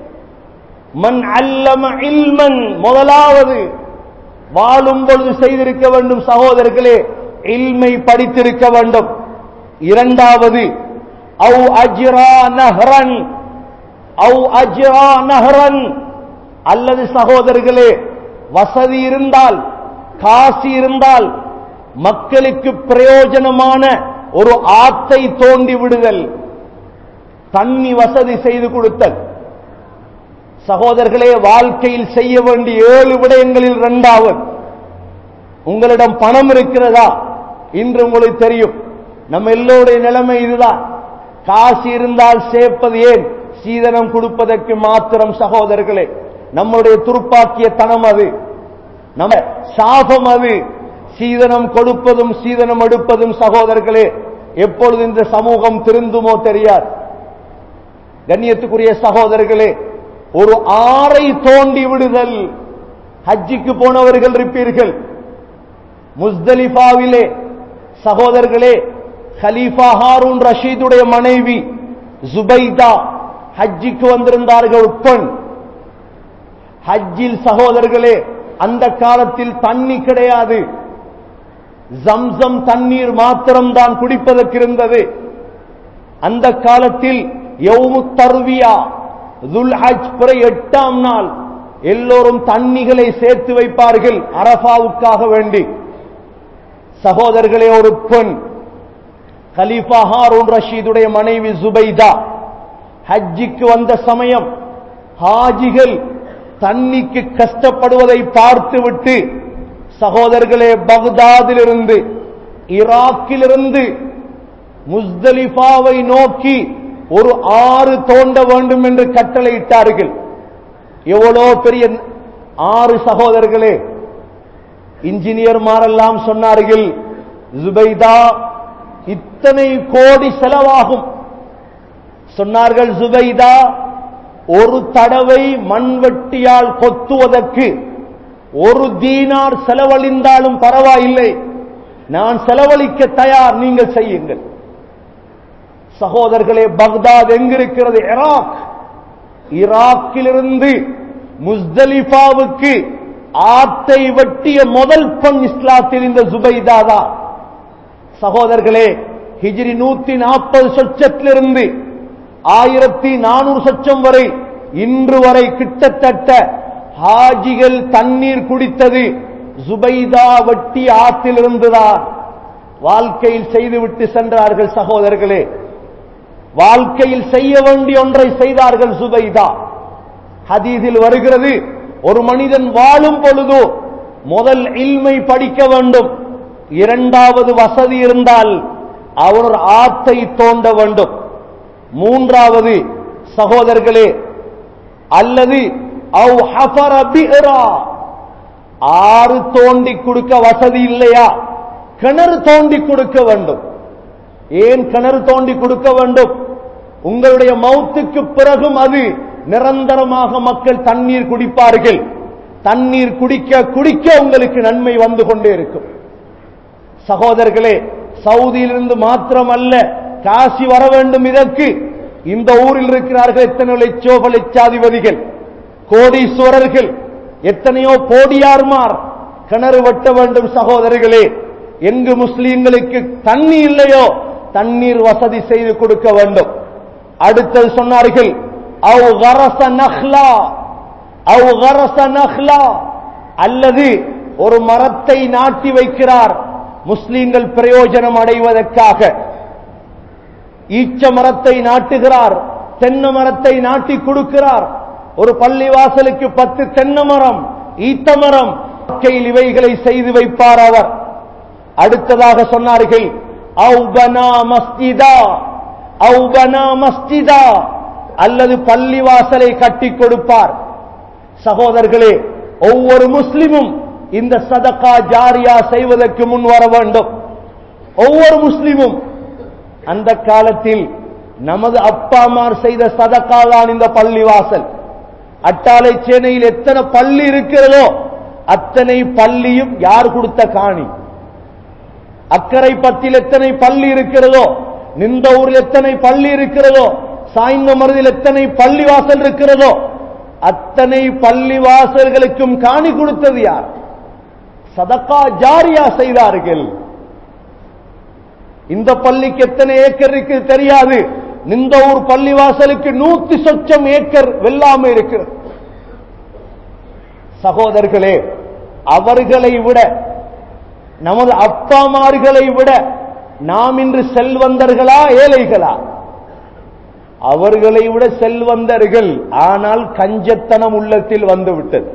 மன் அல்லம இல்மன் முதலாவது வாழும் பொழுது செய்திருக்க வேண்டும் சகோதரர்களே இல்மை படித்திருக்க வேண்டும் இரண்டாவது அவு அஜ்ரா நஹ்ரன் அவு அஜ்ரா நஹ்ரன் அல்லது சகோதரர்களே வசதி இருந்தால் காசு இருந்தால் மக்களுக்கு பிரயோஜனமான ஒரு ஆத்தை தோண்டி விடுதல் தண்ணி வசதி செய்து கொடுத்தல் சகோதரர்களே வாழ்க்கையில் செய்ய வேண்டிய ஏழு விடயங்களில் இரண்டாவது உங்களிடம் பணம் இருக்கிறதா இன்று உங்களுக்கு தெரியும் நம்ம எல்லோருடைய நிலைமை இதுதான் காசு இருந்தால் சேர்ப்பது ஏன் சீதனம் கொடுப்பதற்கு மாத்திரம் சகோதரர்களே நம்முடைய துருப்பாக்கிய தனம் அது நம்ம சாபம் அது சீதனம் கொடுப்பதும் சீதனம் எடுப்பதும் சகோதரர்களே எப்பொழுது இந்த சமூகம் திருந்துமோ தெரியாது கண்ணியத்துக்குரிய சகோதரர்களே ஒரு ஆறை தோண்டி விடுதல் ஹஜ்ஜிக்கு போனவர்கள் இருப்பீர்கள் முஸ்தலிஃபாவிலே சகோதரர்களே ஹலீஃபா ஹாரூன் ரஷீதுடைய மனைவி ஜுபைதா ஹஜ்ஜிக்கு வந்திருந்தார்கள் பெண் ஹஜ்ஜில் சகோதரர்களே அந்த காலத்தில் தண்ணி கிடையாது ஜம்சம் தண்ணீர் மாத்திரம்தான் குடிப்பதற்கு இருந்தது அந்த காலத்தில் யௌமு தர்வியா துல் ஹஜ் பிற எட்டாம் நாள் எல்லோரும் தண்ணிகளை சேர்த்து வைப்பார்கள் அரபாவுக்காக வேண்டி சகோதரர்களே ஒரு பெண் கலீஃபா ஹாரூன் ரஷீதுடைய மனைவி ஜுபைதா ஹஜ்ஜிக்கு வந்த சமயம் ஹாஜிகள் தண்ணிக்கு கஷ்டப்படுவதை பார்த்துவிட்டு சகோதரர்களே பக்தாதிலிருந்து ஈராக்கிலிருந்து முஸ்தலிஃபாவை நோக்கி ஒரு ஆறு தோண்ட வேண்டும் என்று கட்டளையிட்டார்கள் எவ்வளோ பெரிய ஆறு சகோதரர்களே இன்ஜினியர்மாரெல்லாம் சொன்னார்கள் ஜுபைதா இத்தனை கோடி செலவாகும் சொன்னார்கள் ஜுபைதா ஒரு தடவை மண்வெட்டியால் கொத்துவதற்கு ஒரு தீனார் செலவழிந்தாலும் பரவாயில்லை நான் செலவழிக்க தயார் நீங்கள் செய்யுங்கள் சகோதரர்களே பக்தாத் எங்கிருக்கிறது ஈராக் ஈராக்கிலிருந்து முஸ்தலிஃபாவுக்கு ஆத்தை வெட்டிய முதல் பெண் இஸ்லாத்தில் இந்த ஜுபைதாதா சகோதரர்களே ஹிஜ்ரி நூத்தி நாற்பது சொச்சத்திலிருந்து ஆயிரத்தி நானூறு சொச்சம் வரை இன்று வரை கிட்டத்தட்ட ஹாஜிகள் தண்ணீர் குடித்தது ஜுபைதா வெட்டி ஆற்றிலிருந்துதான் வாழ்க்கையில் செய்துவிட்டு சென்றார்கள் சகோதரர்களே வாழ்க்கையில் செய்ய வேண்டிய ஒன்றை செய்தார்கள் சுபைதா ஹதீதில் வருகிறது ஒரு மனிதன் வாழும் பொழுதோ முதல் இல்மை படிக்க வேண்டும் இரண்டாவது வசதி இருந்தால் அவன் ஒரு ஆத்தை தோண்ட வேண்டும் மூன்றாவது சகோதரர்களே அல்லது அவ் ஹஃபர பிஹ்ரா ஆறு தோண்டி கொடுக்க வசதி இல்லையா கிணறு தோண்டி கொடுக்க வேண்டும் ஏன் கிணறு தோண்டி கொடுக்க வேண்டும் உங்களுடைய மௌத்துக்கு பிறகும் அது நிரந்தரமாக மக்கள் தண்ணீர் குடிப்பார்கள் தண்ணீர் குடிக்க குடிக்க உங்களுக்கு நன்மை வந்து கொண்டே இருக்கும் சகோதரர்களே சவுதியிலிருந்து மாத்திரமல்ல காசி வர வேண்டும் இதற்கு இந்த ஊரில் இருக்கிறார்கள் எத்தனை லட்சோப லட்சாதிபதிகள் கோடீஸ்வரர்கள் எத்தனையோ போடியார்மார் கிணறு வெட்ட வேண்டும் சகோதரர்களே எங்கு முஸ்லீம்களுக்கு தண்ணி இல்லையோ தண்ணீர் வசதி செய்து கொடுக்க வேண்டும் அடுத்தது சொன்னார்கள் அவ் கரச நஹ்லா அவ் கரச நஹ்லா அல்லது ஒரு மரத்தை நாட்டி வைக்கிறார் முஸ்லீம்கள் பிரயோஜனம் அடைவதற்காக ஈச்ச மரத்தை நாட்டுகிறார் தென்னை மரத்தை நாட்டி கொடுக்கிறார் ஒரு பள்ளிவாசலுக்கு பத்து தென்னை மரம் ஈத்த மரம் வாழ்க்கையில் இவைகளை செய்து வைப்பார் அவர் அடுத்ததாக சொன்னார்கள் அவுபனா மஸ்ஜிதா அவுபனா மஸ்ஜிதா அல்லது பள்ளிவாசலை கட்டி கொடுப்பார் சகோதரர்களே ஒவ்வொரு முஸ்லிமும் இந்த சதகா ஜாரியா செய்வதற்கு முன் வர வேண்டும் ஒவ்வொரு முஸ்லிமும் அந்த காலத்தில் நமது அப்பாமார் செய்த சதகா தான் இந்த பள்ளிவாசல் அட்டாளை சேனையில் எத்தனை பள்ளி இருக்கிறதோ அத்தனை பள்ளியும் யார் கொடுத்த காணி அக்கரை பத்தில் எத்தனை பள்ளி இருக்கிறதோ நின்ற ஊரில் எத்தனை பள்ளி இருக்கிறதோ சாய்ந்த மருதில் எத்தனை பள்ளி வாசல் இருக்கிறதோ அத்தனை பள்ளி வாசல்களுக்கும் காணி கொடுத்தது யார் சதக்கா ஜாரியா செய்தார்கள் இந்த பள்ளிக்கு எத்தனை ஏக்கர் இருக்கு தெரியாது நின்ற ஊர் பள்ளி வாசலுக்கு நூத்தி சொச்சம் ஏக்கர் வெல்லாம இருக்கிறது சகோதரர்களே அவர்களை விட நமது அப்பாமார்களை விட நாம் இன்று செல்வந்தர்களா ஏழைகளா அவர்களை விட செல்வந்தர்கள் ஆனால் கஞ்சத்தனம் உள்ளத்தில் வந்துவிட்டது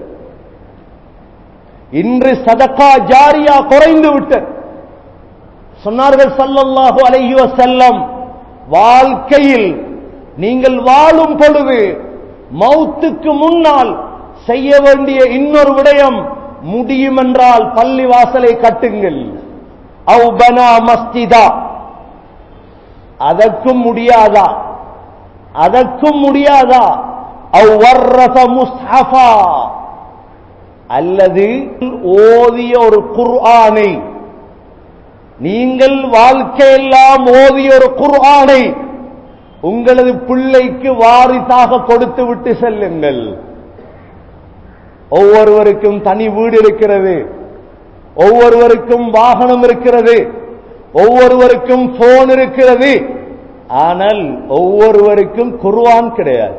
இன்று சதக்கா ஜாரியா குறைந்து விட்டது சொன்னார்கள் சல்லல்லாஹு அலைஹி வஸல்லம் வாழ்க்கையில் நீங்கள் வாழும் பொழுது மௌத்துக்கு முன்னால் செய்ய வேண்டிய இன்னொரு விடயம் முடியும் என்றால் பள்ளி வாசலை கட்டுங்கள் அவு பனா மஸ்திதா அதற்கும் முடியாதா அதற்கும் முடியாதா அவ் வர்ரத முஸ்ஹஃபா அல்லது ஓதிய ஒரு குர்ஆனை நீங்கள் வாழ்க்கையெல்லாம் ஓதிய ஒரு குர்ஆனை உங்களது பிள்ளைக்கு வாரிசாக கொடுத்து விட்டு செல்லுங்கள் ஒவ்வொருவருக்கும் தனி வீடு இருக்கிறது ஒவ்வொருவருக்கும் வாகனம் இருக்கிறது ஒவ்வொருவருக்கும் போன் இருக்கிறது ஆனால் ஒவ்வொருவருக்கும் குர்ஆன் கிடையாது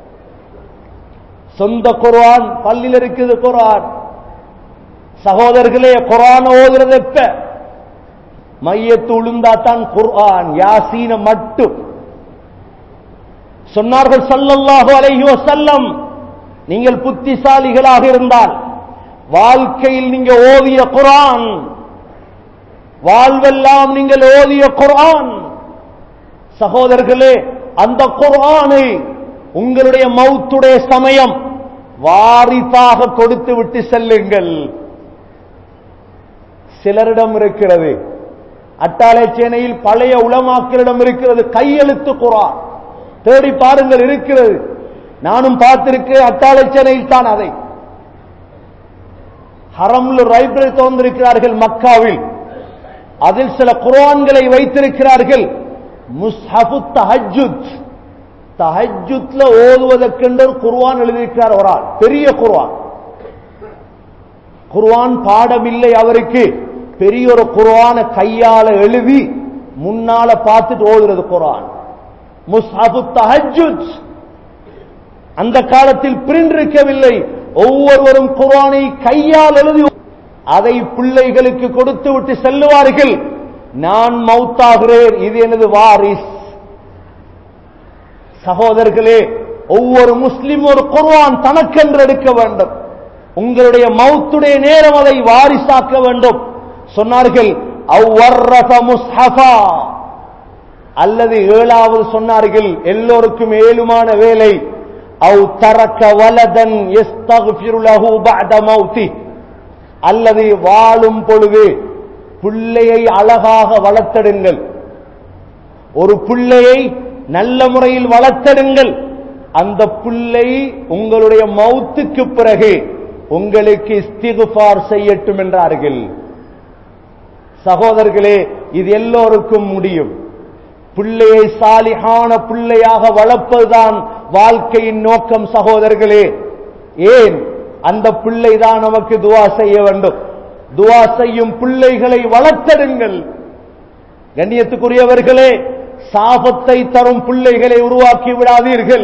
சொந்த குர்ஆன் பள்ளியில் இருக்குது குர்ஆன் சகோதரர்களே குர்ஆன் ஓதுறது எப்ப மையத்து உளுந்தாத்தான் குர்ஆன் யாசீன மட்டும் சொன்னார்கள் சல்லல்லாஹு அலைஹி வஸல்லம் நீங்கள் புத்திசாலிகளாக இருந்தால் வாழ்க்கையில் நீங்க ஓதிய குர்ஆன் வாழ்வெல்லாம் நீங்கள் ஓதிய குர்ஆன் சகோதரர்களே அந்த குர்ஆனை உங்களுடைய மௌத்துடைய சமயம் வாரிசாக கொடுத்து விட்டு செல்லுங்கள் சிலரிடம் இருக்கிறது அட்டாளை சேனையில் பழைய உளமாக்களிடம் இருக்கிறது கையெழுத்து குரான் தேடி பாருங்கள் இருக்கிறது நானும் பார்த்திருக்கிறேன் அட்டாளை சேனையில் தான் அதை ஹரம்ல லைப்ரரி திறந்திருக்கிறார்கள் மக்காவில் அதில் சில குரான்களை வைத்திருக்கிறார்கள் முஸ்ஹபு தஹஜுத் தஹஜுத்ல ஓதுவதற்கென்று ஒரு குர்ஆன் எழுதியிருக்கிறார் ஒரு ஆள் பெரிய குர்ஆன் குர்ஆன் பாடமில்லை அவருக்கு பெரிய ஒரு குர்ஆன கையால எழுதி முன்னால பார்த்துட்டு ஓதுறது குர்ஆன் முஸ்ஹபு தஹஜுத் அந்த காலத்தில் பிரிண்ட் இருக்கவில்லை ஒவ்வொருவரும் குர்ஆனை கையால் எழுதி அதை பிள்ளைகளுக்கு கொடுத்து விட்டு செல்லுவார்கள் நான் மௌத்தாகிறேன் இது எனது வாரிஸ் சகோதரர்களே ஒவ்வொரு முஸ்லிம் ஒரு குர்ஆன் தனக்கென்று எடுக்க வேண்டும் உங்களுடைய மௌத்துடைய நேரம் அதை வாரிசாக்க வேண்டும் சொன்னார்கள் அவ்வர்ரத முஸ்ஹஃபா அல்லது ஏழாவது சொன்னார்கள் எல்லோருக்கும் ஏழுமான வேலை அவு தரக்க வலதன் யஸ்தக்ஃபிரு லஹு பஅத மௌத்தி அல்லது வாழும் பொழுது பிள்ளையை அழகாக வளர்த்தெடுங்கள் ஒரு பிள்ளையை நல்ல முறையில் வளர்த்தெடுங்கள் அந்த பிள்ளை உங்களுடைய மௌத்துக்கு பிறகு உங்களுக்கு இஸ்திகுபார் செய்யட்டும் என்றார்கள் சகோதரர்களே இது எல்லோருக்கும் முடியும் பிள்ளையை சாலிகான பிள்ளையாக வளர்ப்பதுதான் வாழ்க்கையின் நோக்கம் சகோதரர்களே ஏன் அந்த பிள்ளை தான் நமக்கு துவா செய்ய வேண்டும் துவா செய்யும் பிள்ளைகளை வளர்த்தெடுங்கள் கண்ணியத்துக்குரியவர்களே சாபத்தை தரும் பிள்ளைகளை உருவாக்கி விடாதீர்கள்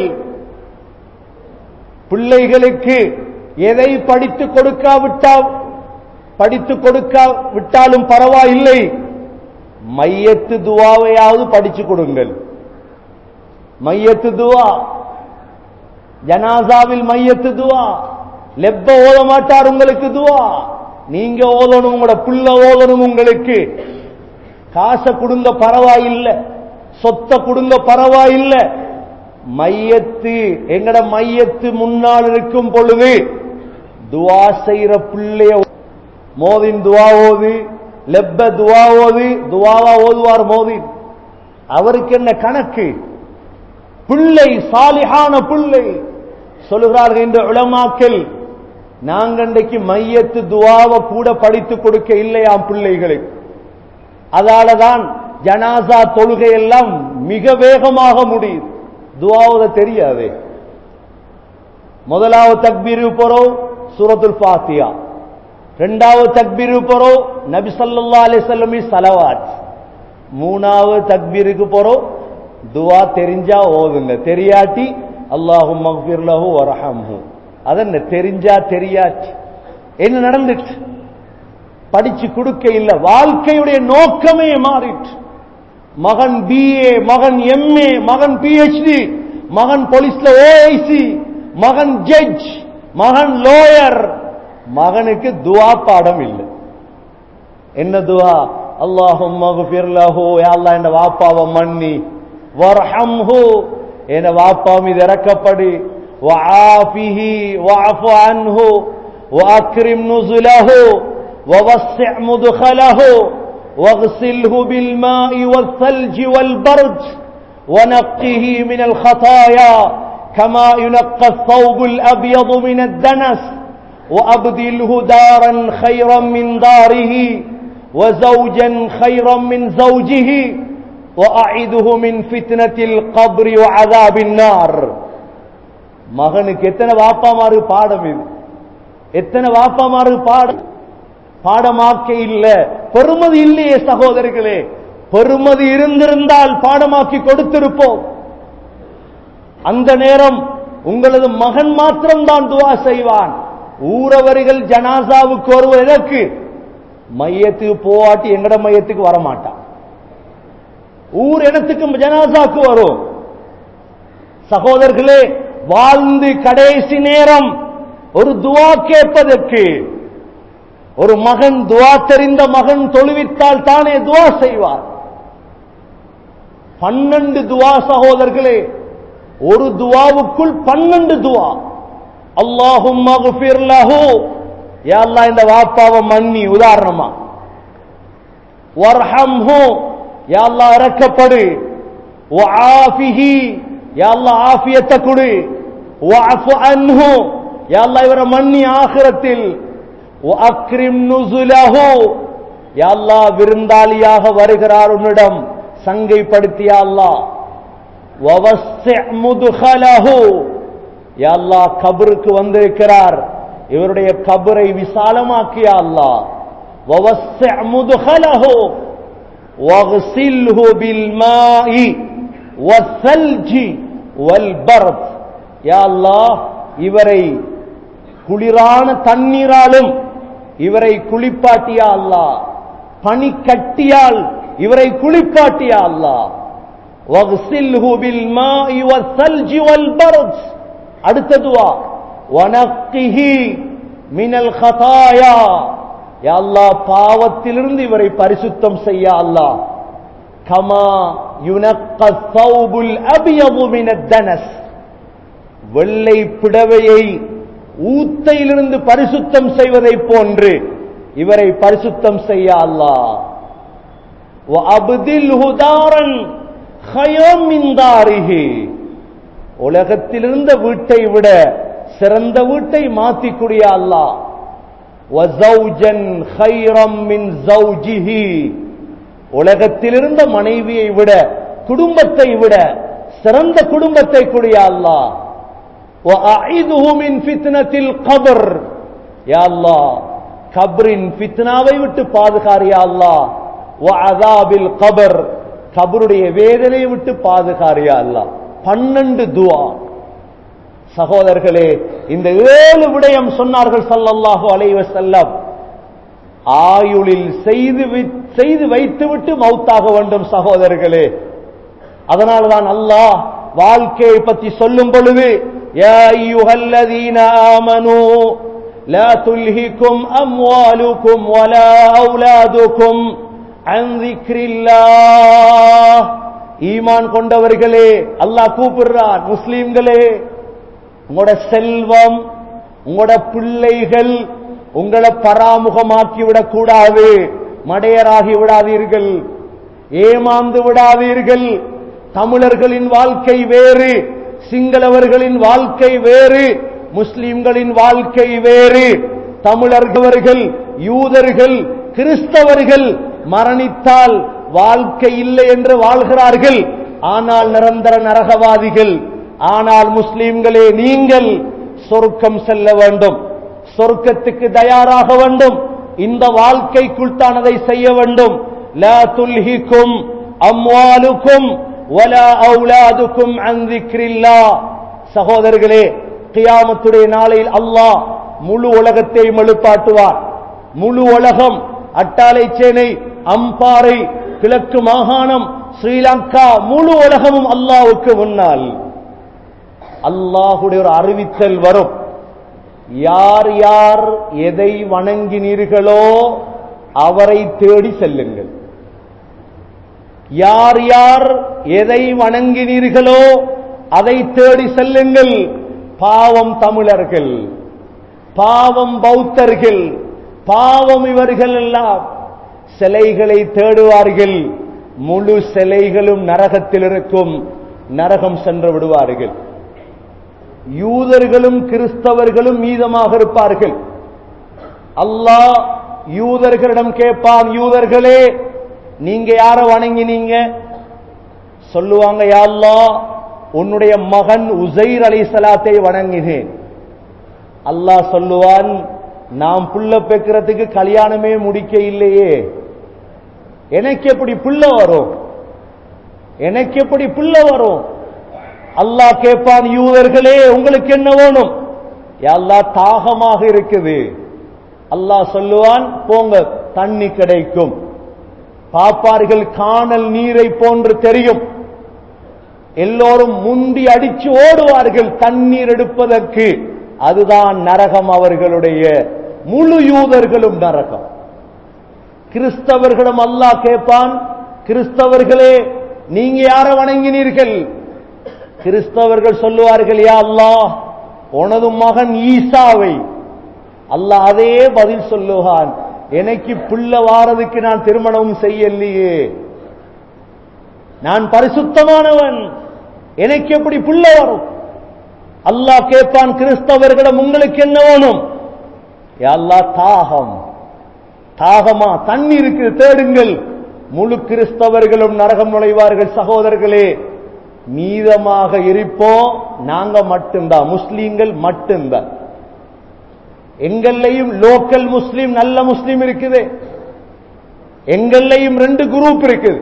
பிள்ளைகளுக்கு எதை படித்து கொடுக்காவிட்டா படித்து கொடுக்க விட்டாலும் பரவாயில்லை மையத்து துவாவையாவது படிச்சு கொடுங்கள் மையத்து துவா ஜனாசாவில் மையத்து துவா லெப்ப ஓத மாட்டார் உங்களுக்கு துவா நீங்க ஓதணும் உங்களோட புள்ள ஓதணும் உங்களுக்கு காசை கொடுங்க பரவாயில்லை சொத்த கொடுங்க பரவாயில்லை மையத்து எங்கட மையத்து முன்னால் இருக்கும் பொழுது துவா செய்யற பிள்ளைய மோதின் துவா ஓது லெப்ப துவா ஓது துவாவா ஓதுவார் மோதின் அவருக்கு என்ன கணக்கு பிள்ளை சாலிஹான பிள்ளை சொல்லுகிறார்கள் இந்த உளமாக்கல் நாங்க இன்றைக்கு மையத்து துவாவை கூட படித்து கொடுக்க இல்லையாம் பிள்ளைகளுக்கு அதாலதான் ஜனாசா தொழுகை எல்லாம் மிக வேகமாக முடியுது துவாவத தெரியாது முதலாவது தக்பீரு போறோம் சூரத்துல் பாத்தியா ரெண்டாவது தக்பீரு போறோம் நபி சல்லா அலிசல்லமி சலவாத் மூணாவது தக்பீருக்கு போறோம் துவா தெரிஞ்சா ஓதுங்க தெரியாட்டி அல்லாஹும் மக்பிர்லஹு வரஹம்ஹு அதென்ன தெரிஞ்சா தெரியாட்டி என்ன நடந்துட்டு படிச்சு கொடுக்க இல்ல வாழ்க்கையுடைய நோக்கமே மாறிட்டு மகன் பிஏ மகன் எம்ஏ மகன் பிஹெச்டி மகன் போலீஸ்ல ஓஐசி மகன் ஜட்ஜ் மகன் லோயர் மகனுக்கு துவா பாடம் இல்லை என்ன துவா அல்லாஹும் மகுஃபிர் லஹு யா அல்லாஹ் என் வாப்பாவை மன்னி வர்ஹம்ஹு என் வாப்பா மீது இறக்கப்படு وعافه واعف عنه واكرم نزله ووسع مدخله واغسله بالماء والثلج والبرد ونقه من الخطايا كما ينقى الثوب الابيض من الدنس وابدله دارا خيرا من داره وزوجا خيرا من زوجه واعده من فتنه القبر وعذاب النار மகனுக்கு எத்தனை வாப்பாமாறு பாடம் இது எத்தனை வாப்பாமாறு பாடம் பாடமாக்க இல்ல பெருமதி இல்லையே சகோதரர்களே பெருமதி இருந்திருந்தால் பாடமாக்கி கொடுத்திருப்போம் அந்த நேரம் உங்களது மகன் மாத்திரம்தான் துவா செய்வான் ஊரவர்கள் ஜனாசாவுக்கு வருவது எதற்கு மையத்துக்கு போவாட்டி எங்கட மையத்துக்கு வரமாட்டான் ஊர் இடத்துக்கு ஜனாசாக்கு வரும் சகோதரர்களே வாழ்ந்து கடைசி நேரம் ஒரு துவா கேட்பதற்கு ஒரு மகன் துவா தெரிந்த மகன் தொழுவித்தால் தானே துவா செய்வார் பன்னெண்டு துவா சகோதரர்களே ஒரு துவாவுக்குள் பன்னெண்டு துவா அல்லாஹும் மகுஃபிர் லஹு யா அல்லாஹ் இந்த வாப்பாவை மன்னி உதாரணமா வர்ஹம்ஹு யா அல்லாஹ் இறக்கப்படு வஆஃபிஹி யா அல்லாஹ் ஆஃபியத்தை கொடு வஅஃபு அன்ஹு யா அல்லாஹ் இவரை மன்னி ஆகிரத்தில் வஅக்ரிம் நுசுலஹு யா அல்லாஹ் விருந்தாளியாக வருகிறார் உன்னிடம் சங்கைப்படுத்திய அல்லாஹ் வவஸ்ஸி முதுகலஹு யா அல்லாஹ் கபருக்கு வந்திருக்கிறார் இவருடைய கபரை விசாலமாக்கிய அல்லாஹ் வவஸ்ஸி முதுகலஹு வக்ஸில்ஹு பில்மாஇ வஸ்ஸல்ஜி வல்பர்த் யா அல்லாஹ் இவரை குளிரான தண்ணீராலும் இவரை குளிப்பாட்டியா அல்லாஹ் பனிக்கட்டியால் இவரை குளிப்பாட்டியா அல்லாஹ் வக்ஸில்ஹு பில்மாஇ வஸ்ஸல்ஜி வல்பர்த் அடுத்த துவா வனக்கிஹி மினல் கதாயா யா அல்லாஹ் பாவத்திலிருந்து இவரை பரிசுத்தம் செய்ய அல்லாஹ் கமா யுனக்க சௌபுல் அபியது மினத் தனஸ் வெள்ளை பிடவையை ஊத்தையிலிருந்து பரிசுத்தம் செய்வதைப் போன்று இவரை பரிசுத்தம் செய்ய அல்லாஹ் وَأَبْدِلْهُ دَارًا خَيْرًا مِنْ دَارِهِ உலகத்திலிருந்த வீட்டை விட சிறந்த வீட்டை மாத்திக்கூடிய அல்லாஹ் وَزَوْجًا خَيْرًا مِنْ زَوْجِهِ உலகத்திலிருந்த மனைவியை விட குடும்பத்தை விட சிறந்த குடும்பத்தை கூடிய அல்லாஹ் وَأَعِذُهُ مِنْ فِتْنَةِ الْقَبْرِ யா அல்லாஹ் கப்ரின் ஃபித்னாவை விட்டு பாதுகாரியா அல்லாஹ் வஅதாபில் கபர் கபருடைய வேதனையை விட்டு பாதுகாரியா அல்லாஹ் பன்னெண்டு துவா சகோதரர்களே இந்த ஏழு விடயம் சொன்னார்கள் ஸல்லல்லாஹு அலைஹி வஸல்லம் ஆயுளில் செய்து வி- செய்து வைத்துவிட்டு மௌத்தாக வேண்டும் சகோதரர்களே அதனால்தான் அல்லாஹ் வாழ்க்கையை பற்றி சொல்லும் பொழுது யா அய்யுஹல்லதீன ஆமனூ لا تلهكم أموالكم ولا أولادكم عن ذكر الله ஈமான் கொண்டவர்களே அல்லாஹ் கூப்பிடுறார் முஸ்லீம்களே உங்களோட செல்வம் உங்களோட பிள்ளைகள் உங்களை பராமுகமாக்கி விடக்கூடாது மடையராகி விடாதீர்கள் ஏமாந்து விடாதீர்கள் தமிழர்களின் வாழ்க்கை வேறு சிங்களவர்களின் வாழ்க்கை வேறு முஸ்லிம்களின் வாழ்க்கை வேறு தமிழர்கள் யூதர்கள் கிறிஸ்தவர்கள் மரணித்தால் வாழ்க்கை இல்லை என்று வாழ்கிறார்கள் ஆனால் நிரந்தர நரகவாதிகள் ஆனால் முஸ்லிம்களே நீங்கள் சொர்க்கம் செல்ல வேண்டும் சொர்க்கத்துக்கு தயாராக வேண்டும் இந்த வாழ்க்கைக்குள் தான் அதை செய்ய வேண்டும் லா துல்ஹிக்கும் அம்வாலுக்கும் வலா அவுலாதுக்கும் அன் திக்ரில்லாஹ் சகோதரர்களே கியாமத்துடைய நாளையில் அல்லாஹ் முழு உலகத்தை எழுப்பாட்டுவார் முழு உலகம் அட்டாளை சேனை அம்பாறை கிழக்கு மாகாணம் ஸ்ரீலங்கா முழு உலகமும் அல்லாவுக்கு முன்னால் அல்லாஹுடைய ஒரு அறிவித்தல் வரும் யார் யார் எதை வணங்கினீர்களோ அவரை தேடி செல்லுங்கள் யார் யார் எதை வணங்கினீர்களோ அதை தேடி செல்லுங்கள் பாவம் தமிழர்கள் பாவம் பௌத்தர்கள் பாவம் இவர்கள் எல்லாம் சிலைகளை தேடுவார்கள் முழு சிலைகளும் நரகத்தில் இருக்கும் நரகம் சென்று விடுவார்கள் யூதர்களும் கிறிஸ்தவர்களும் மீதமாக இருப்பார்கள் அல்லாஹ் யூதர்களிடம் கேட்பான் யூதர்களே நீங்க யார வணங்கினீங்க சொல்லுவாங்க யா அல்லாஹ் உன்னுடைய மகன் உசைர் அலி சலாத்தை வணங்கினேன் அல்லாஹ் சொல்லுவான் நாம் புள்ள பெக்கிறதுக்கு கல்யாணமே முடிக்க இல்லையே எனக்கு எப்படி புள்ள வரும் எனக்கு எப்படி புள்ள வரும் அல்லாஹ் கேட்பான் யூதர்களே உங்களுக்கு என்ன வேணும் அல்லா தாகமாக இருக்குது அல்லாஹ் சொல்லுவான் போங்க தண்ணி கிடைக்கும் பாப்பார்கள் காணல் நீரை போன்று தெரியும் எல்லோரும் முண்டி அடிச்சு ஓடுவார்கள் தண்ணீர் எடுப்பதற்கு அதுதான் நரகம் அவர்களுடைய முழு யூதர்களும் நரகம் கிறிஸ்தவர்களும் அல்லாஹ் கேட்பான் கிறிஸ்தவர்களே நீங்க யார வணங்கினீர்கள் கிறிஸ்தவர்கள் சொல்லுவார்கள் யா அல்லாஹ் உனது மகன் ஈசாவை அல்லாஹ் அதே பதில் சொல்லுவான் எனக்கு புள்ள வாரதுக்கு நான் திருமணம் செய்யலையே நான் பரிசுத்தமானவன் எனக்கு எப்படி புள்ள வரும் அல்லாஹ் கேட்பான் கிறிஸ்தவர்களிடம் உங்களுக்கு என்ன வேணும் அல்லா தாகம் தாகமா தண்ணி இருக்கு தேடுங்கள் முழு கிறிஸ்தவர்களும் நரகம் நுழைவார்கள் சகோதரர்களே மீதமாக இருப்போம் நாங்க மட்டும்தான் முஸ்லீம்கள் மட்டும்தான் எங்கள்லையும் லோக்கல் முஸ்லீம் நல்ல முஸ்லீம் இருக்குது எங்கள்லையும் ரெண்டு குரூப் இருக்குது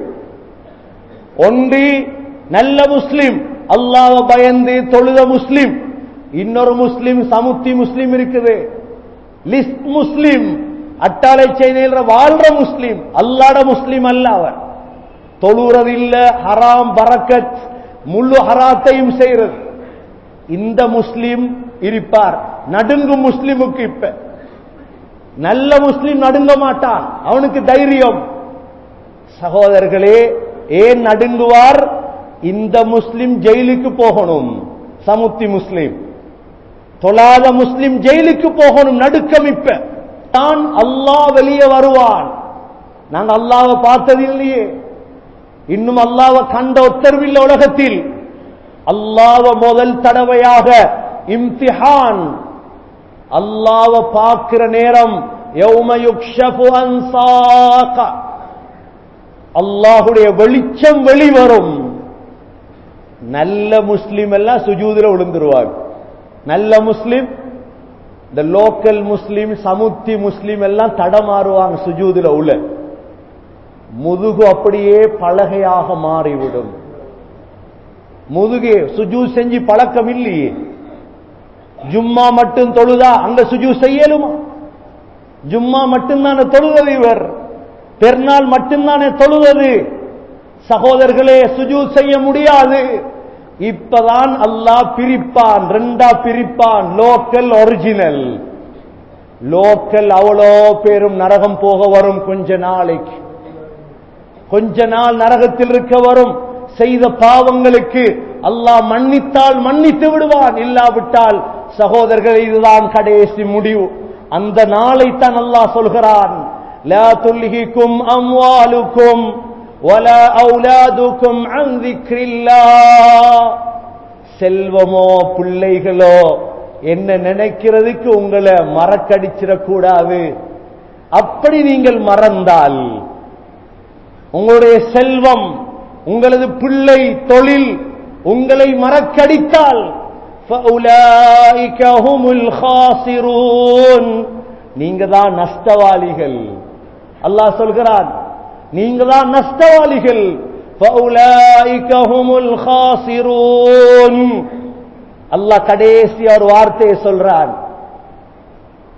ஒன்று நல்ல முஸ்லீம் அல்லாஹ் பயந்து தொழுத முஸ்லீம் இன்னொரு முஸ்லீம் சமுத்தி முஸ்லீம் இருக்குது லிஸ்ட் முஸ்லீம் அட்டாளை செய்தியில் வாழ்ற முஸ்லீம் அல்லாட முஸ்லீம் அல்ல அவர் தொழுறது இல்ல ஹராம் பரக்கத் முழு ஹராத்தையும் செய்யறது இந்த முஸ்லீம் இருப்பார் நடுங்கும் முஸ்லீமுக்கு இப்ப நல்ல முஸ்லீம் நடுங்க மாட்டான் அவனுக்கு தைரியம் சகோதரர்களே ஏன் நடுங்குவார் இந்த முஸ்லிம் ஜெயிலுக்கு போகணும் சமுத்தி முஸ்லிம் தொழாத முஸ்லிம் ஜெயிலுக்கு போகணும் நடுக்கம் இப்ப தான் அல்லாஹ் வெளியே வருவான் நாங்க அல்லாவை பார்த்தது இல்லையே இன்னும் அல்லாவை கண்ட உத்தரவில்லை உலகத்தில் அல்லாவ முதல் தடவையாக இம்திஹான் அல்லாவ பார்க்கிற நேரம் அல்லாஹுடைய வெளிச்சம் வெளிவரும் நல்ல முஸ்லிம் எல்லாம் சுஜூதில் விழுந்துருவாங்க நல்ல முஸ்லிம் இந்த லோக்கல் முஸ்லிம் சமுத்தி முஸ்லிம் எல்லாம் தடமாறுவாங்க சுஜூதில் உள்ள முதுகு அப்படியே பலகையாக மாறிவிடும் முதுகே சுஜூ செஞ்சு பழக்கம் இல்லையே ஜும்மா மட்டும் தொழுதா அங்க சுஜூ செய்யலுமா ஜும்மா மட்டும்தானே தொழுவது இவர் பெருநாள் மட்டும்தானே தொழுவது சகோதரர்களே சுஜூ செய்ய முடியாது இப்பதான் அல்லாஹ் பிரிப்பான் ரெண்டா பிரிப்பான் லோக்கல் ஒரிஜினல் லோக்கல் அவ்வளோ பேரும் நரகம் போக வரும் கொஞ்ச நாளைக்கு கொஞ்ச நாள் நரகத்தில் இருக்க வரும் செய்த பாவங்களுக்கு அல்லாஹ் மன்னித்தால் மன்னித்து விடுவான் இல்லாவிட்டால் சகோதரர்கள் இதுதான் கடைசி முடிவு அந்த நாளை தான் அல்லாஹ் சொல்கிறான் لا تلهكم أموالكم ولا أولادكم عن ذكر الله செல்வமோ பிள்ளைகளோ என்ன நினைக்கிறதுக்கு உங்களை மறக்கடிச்சிடக்கூடாது அப்படி நீங்கள் மறந்தால் உங்களுடைய செல்வம் உங்களது பிள்ளை தொழில் உங்களை மறக்கடித்தால் فَأُولَئِكَ هُمُ الْخَاسِرُونَ நீங்க தான் நஷ்டவாளிகள் அல்லாஹ் சொல்கிறான் நீங்க தான் நஷ்டவாளிகள் فَأُولَئِكَ هُمُ الْخَاسِرُونَ அல்லாஹ் கடைசி ஒரு வார்த்தையை சொல்றான்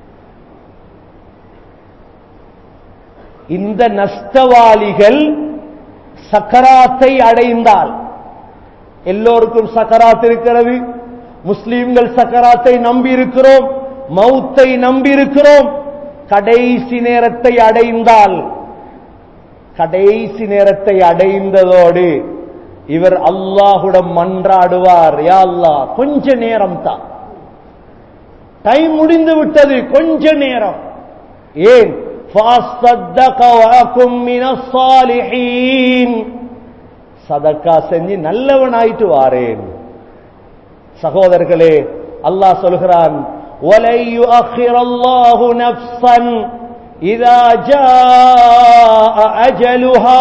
இந்த நஷ்டவாளிகள் சக்கராத்தை அடைந்தால் எல்லோருக்கும் சக்கராத் இருக்கிறது முஸ்லிம்கள் சக்கராத்தை நம்பி இருக்கிறோம் மௌத்தை நம்பி இருக்கிறோம் கடைசி நேரத்தை அடைந்தால் கடைசி நேரத்தை அடைந்ததோடு இவர் அல்லாஹுடன் மன்றாடுவார் யா அல்லாஹ் கொஞ்ச நேரம் தான் டைம் முடிந்து விட்டது கொஞ்ச நேரம் ஏன் فَأَصَّدَّقَ وَأَكُن مِّنَ الصَّالِحِينَ சதக்கா செஞ்சு நல்லவன் ஆயிட்டு வாரேன் சகோதரர்களே அல்லாஹ் சொல்கிறான் وَلَن يُؤَخِّرَ اللَّهُ نَفْسًا إِذَا جَاءَ أَجَلُهَا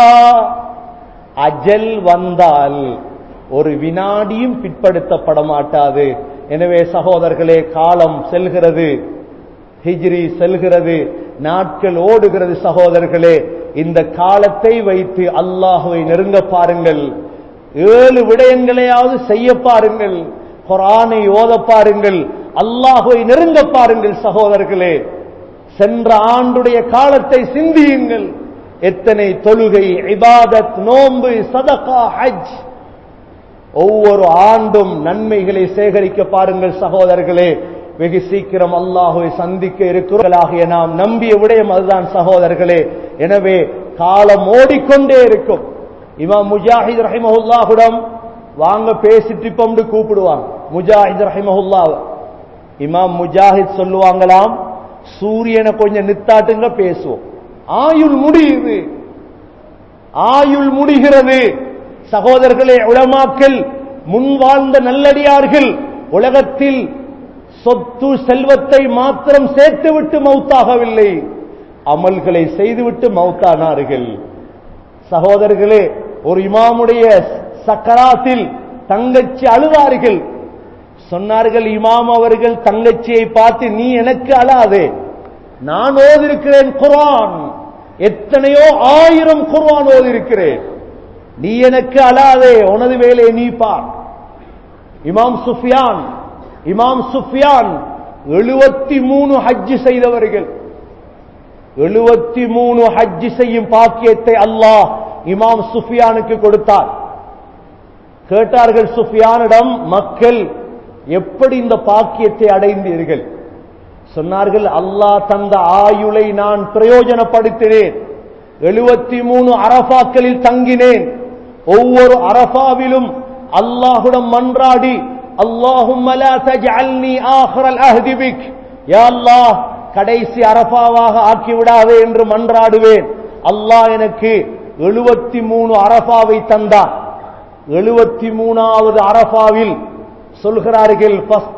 அஜல் வந்தால் ஒரு வினாடியும் பிற்படுத்தப்பட மாட்டாது எனவே சகோதரர்களே காலம் செல்கிறது ஹிஜ்ரி செல்கிறது நாட்கள் ஓடுகிறது சகோதரர்களே இந்த காலத்தை வைத்து அல்லாஹுவை நெருங்க பாருங்கள் ஏழு விடயங்களையாவது செய்ய பாருங்கள் குரானை ஓத பாருங்கள் அல்லாஹுவை நெருங்க பாருங்கள் சகோதரர்களே சென்ற ஆண்டுடைய காலத்தை சிந்தியுங்கள் எத்தனை தொழுகை இபாதத் நோன்பு சதகா ஹஜ் ஒவ்வொரு ஆண்டும் நன்மைகளை சேகரிக்க பாருங்கள் சகோதரர்களே வெகு சீக்கிரம் அல்லாஹுவை சந்திக்க இருக்கிறார்களாகிய நாம் நம்பிய விடயம் அதுதான் சகோதரர்களே எனவே காலம் ஓடிக்கொண்டே இருக்கும் இமாம் முஜாஹித் ரஹிமஹுல்லாஹுடம் வாங்க பேசிட்டு இப்பம்னு கூப்பிடுவாங்க முஜாஹித் ரஹிமஹுல்லா இமாம் முஜாஹித் சொல்லுவாங்களாம் சூரியனை கொஞ்சம் நித்தாட்டுங்க பேசுவோம் ஆயுள் முடியுது ஆயுள் முடிகிறது சகோதரர்களே உளமாக்கல் முன் வாழ்ந்த நல்லடியார்கள் உலகத்தில் சொத்து செல்வத்தை மாத்திரம் சேர்த்துவிட்டு மௌத்தாகவில்லை அமல்களை செய்துவிட்டு மௌத்தானார்கள் சகோதரர்களே ஒரு இமாமுடைய சக்கராத்தில் தங்கச்சி அழுதார்கள் சொன்னார்கள் இமாம் அவர்கள் தங்கச்சியை பார்த்து நீ எனக்கு அழாதே நான் ஓதிருக்கிறேன் குரான் எத்தனையோ ஆயிரம் குர்ஆன் ஓதிருக்கிறேன் நீ எனக்கு அழாதே உனது வேலையை நீ பார் இமாம் சுஃபியான் இமாம் சுஃபியான் எழுபத்தி மூணு ஹஜ் செய்தவர்கள் எழுபத்தி மூணு ஹஜ் செய்யும் பாக்கியத்தை அல்லாஹ் இமாம் சுஃபியானுக்கு கொடுத்தார் கேட்டார்கள் சுஃபியானிடம் மக்கள் எப்படி இந்த பாக்கியத்தை அடைந்தீர்கள் சொன்னார்கள் அல்லாஹ் தந்த ஆயுளை நான் பிரயோஜனப்படுத்தினேன் எழுபத்தி மூணு அரபாக்களில் தங்கினேன் ஒவ்வொரு அரபாவிலும் அல்லாஹுடன் மன்றாடி அல்லாஹும் அல்லாஹ் கடைசி அரபாவாக ஆக்கிவிடாதே என்று மன்றாடுவேன் அல்லாஹ் எனக்கு எழுபத்தி மூணு அரபாவை தந்தார் எழுபத்தி மூணாவது அரபாவில் சொல்கிறார்கள்